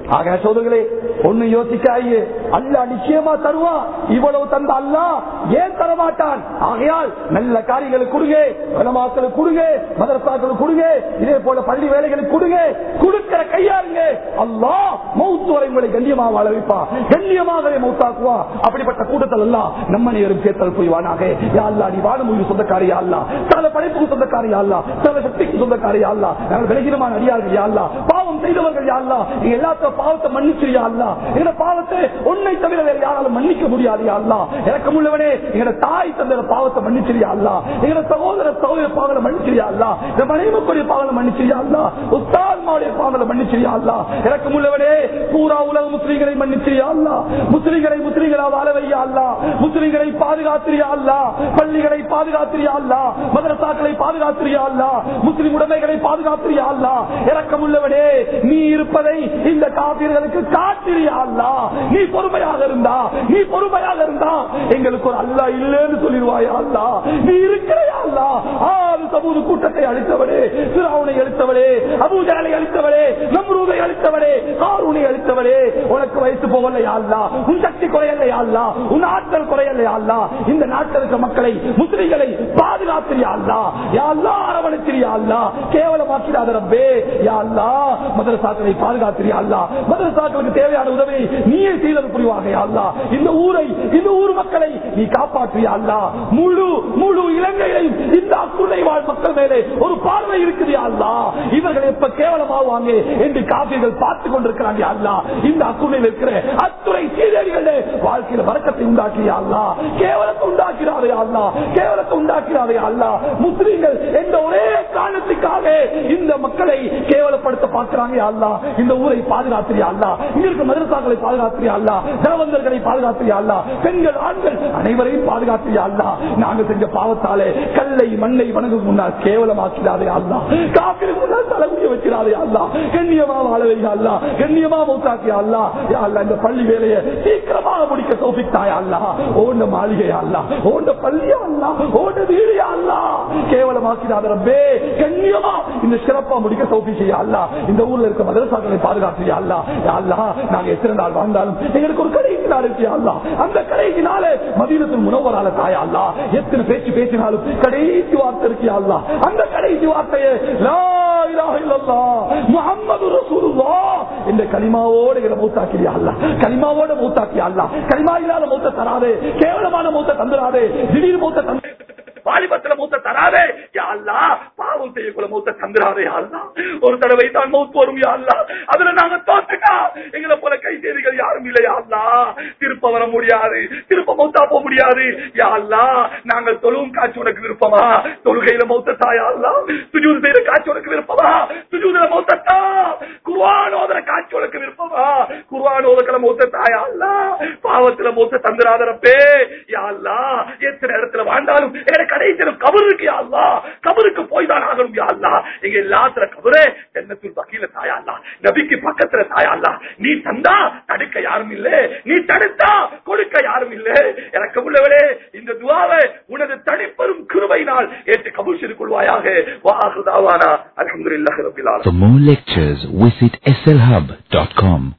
ஆக சோதர்களே ஒண்ணு யோசிக்காயே அல்லா நிச்சயமா தருவான் இவ்வளவு தந்த அல்லா ஏன் தரமாட்டான் ஆகையால் நல்ல காரியங்களுக்கு கொடுங்க வனமாக்களுக்கு கொடுங்க மதரசாக்களுக்கு கொடுங்க இதே போல பள்ளி வேலைகளுக்கு கொடுங்க கொடுக்கிற கையாளுங்க அல்லா மௌத்து வரை உங்களை கண்ணியமாக வாழ வைப்பா கண்ணியமாகவே மௌத்தாக்குவா அப்படிப்பட்ட கூட்டத்தில் எல்லாம் நம்ம நேரம் சேர்த்தல் புரிவானாக யா அல்லா நீ வாழும் உயிர் சொந்தக்காரியா அல்லா சகல படைப்புக்கு சொந்தக்காரியா அல்லா சகல சக்திக்கு சொந்தக்காரியா அல்லா நாங்கள் விலகினமான அடியார்கள் யா அல்லா பாவம் செய்தவர்கள் யா அல்லா நீ எல்லாத்த பாவத்தை மன்னிச்சிரியா அல்லா எங்க பாவத்தை உன்னை தவிர வேற யாராலும் மன்னிக்க முடியாது யா அல்லா எனக்கு உள்ளவனே எங்க தாய் தந்த பாவத்தை மன்னிச்சிரியா அல்லா எங்க சகோதர சகோதர பாவங்களை மன்னிச்சிரியா அல்லா இந்த மனைமக்குரிய பாவங்களை மன்னிச்சிரியா அல்லா உஸ்தாத்மாவுடைய பாவங்களை மன்னிச்சிரியா அல்லா எனக்கு உள்ளவனே பூரா உலக முஸ்லீம்களை மன்னிச்சிரியா அல்லா முஸ்லீம்களை முஸ்லீம்களா வாழ வையா அல்லா முஸ்லீம்களை பாதுகாத்திரியா அல்லா பள்ளிகளை பாதுகாத்திரியா அல்லா மதரசாக்களை பாதுகாத்திரியா அல்லா முஸ்லிம் உடைமைகளை பாதுகாத்திரியா அல்லா இறக்கம் உள்ளவனே நீ இருப்பதை இந்த காப்பீர்களுக்கு காத்திரியா அல்லா நீ பொறுமையாக இருந்தா நீ பொறுமையாக இருந்தா எங்களுக்கு ஒரு அல்லா இல்லைன்னு சொல்லிடுவாயா அல்லா நீ இருக்கிறையா அல்லா ஆறு சமூக கூட்டத்தை அழித்தவளே சிராவுனை அழித்தவளே அபூஜாலை அழித்தவளே நம்ரூதை அழித்தவளே காரூனை அழித்தவளே உனக்கு வயசு போகலையா அல்லா உன் சக்தி குறையலையா அல்லா உன் ஆற்றல் குறையலையா அல்லா இந்த நாட்டில் இருக்க மக்களை முஸ்லிம்களை பாதுகாத்திரியா அல்லா யா அல்லா அரவணைத்திரியா அல்லா கேவலமாக்கிறாத ரப்பே யா அல்லா மதரசாக்களை பாதுகாத்திரியா அல்லா மதரசாக்களுக்கு தேவையான உதவி நீயே செய்தது புரிவாக யா அல்லா இந்த ஊரை இந்த ஊர் மக்களை நீ காப்பாற்றியா அல்லா முழு முழு இலங்கையிலையும் இந்த அக்குறை வாழ் மக்கள் மேலே ஒரு பார்வை இருக்குது யா அல்லா இவர்கள் எப்ப கேவலமாவாங்க என்று காப்பீர்கள் பார்த்து கொண்டிருக்கிறாங்க யா அல்லா இந்த அக்குறையில் இருக்கிற அத்துறை சீரடிகளே வாழ்க்கையில வழக்கத்தை உண்டாக்கியா அல்லா கேவலத்தை உண்டாக்கிறாரே அல்லா கேவலத்தை உண்டாக்கிறாரே அல்லா முஸ்லீம்கள் என்ற ஒரே காரணத்துக்காக இந்த மக்களை கேவலப்படுத்த பார்க்கிறாங்க அல்லா இந்த ஊரை பாதுகாத்திரியா அல்லா இங்க இருக்க மதரசாக்களை பாதுகாத்திரியா அல்லா தனவந்தர்களை பாதுகாத்திரியா அல்லா பெண்கள் ஆண்கள் அனைவரையும் பாதுகாத்திரியா அல்லா நாங்க செஞ்ச பாவத்தாலே கல்லை மண்ணை வணங்கும் முன்னால் கேவலமாக்கிறாரே அல்லா காப்பிற்கு முன்னால் தலைமுடிய வைக்கிறாரே அல்லா கண்ணியமா வாழ வையா அல்லா கண்ணியமா மூத்தாக்கியா அல்லா யா அல்லா இந்த பள்ளி வேலையை சீக்கிரமாக முடிக்க சோபித்தாயா அல்லா ஓண்ட மாளிகையா அல்லா ஓண்ட பள்ளியா அல்லா ஓண்ட வீடியா அல்லா கேவலமாக்கிறாத ரப்பே கண்ணியமா இந்த சிறப்பா முடிக்க சௌபி செய்ய அல்லா இந்த ஊர்ல இருக்க மதரசாக்களை பாதுகாத்து அல்லா யா அல்லா நாங்க எத்தனை நாள் வாழ்ந்தாலும் எங்களுக்கு ஒரு கடைசி நாள் இருக்கு அல்லா அந்த கடைசி நாள் மதீனத்தில் முனவரால தாயா அல்லா எத்தனை பேச்சு பேசினாலும் கடைசி வார்த்தை இருக்கு அல்லா அந்த கடைசி வார்த்தையை லா இலாஹ இல்லல்லாஹ் முஹம்மது ரசூலுல்லாஹ் என்ற கலிமாவோடு எங்களை மூத்தாக்கிறியா அல்லா கலிமாவோட மூத்தாக்கியா அல்லா கலிமா இல்லாத மூத்த தராதே கேவலமான மூத்த தந்துராதே திடீர் மூத்த தந்து வாலிபத்துல மூத்த தராதே யாழ்லா பாவம் செய்யக்குள்ள மூத்த தந்துராதே யாழ்லா ஒரு தடவை தான் மௌத் வரும் யாழ்லா அதுல நாங்க தோத்துட்டா எங்களை போல கை செய்திகள் யாரும் இல்லை யாழ்லா திருப்ப வர முடியாது திருப்ப மௌத்தா போக முடியாது யாழ்லா நாங்கள் தொழுவும் காட்சி உனக்கு விருப்பமா தொழுகையில மௌத்தத்தா யாழ்லா சுஜூது செய்யற காட்சி உனக்கு விருப்பமா சுஜூதுல மௌத்தத்தா குர்வான் ஓதுற காட்சி உனக்கு விருப்பமா குர்வான் ஓதுக்கிற மௌத்தத்தா யாழ்லா பாவத்துல மௌத்த தந்துராதரப்பே யாழ்லா எத்தனை இடத்துல வாழ்ந்தாலும் எனக்கு கடைசியில் கபர் இருக்கு யாழ்லா கபருக்கு போய் தான் ஆகணும் யாழ்லா எங்க எல்லாத்துல கபரே தென்னத்தூர் வக்கீல தாயாள்லா நபிக்கு பக்கத்துல தாயாள்லா நீ தந்தா தடுக்க யாரும் இல்ல நீ தடுத்தா கொடுக்க யாரும் இல்ல எனக்கு உள்ளவளே இந்த துவாவை உனது தனிப்பெரும் கிருபையினால் ஏற்று கபூர் செய்து கொள்வாயாக வாகுதாவானா அலமதுல்லாஹி ரபில் ஆலமீன் For more lectures, visit slhub.com.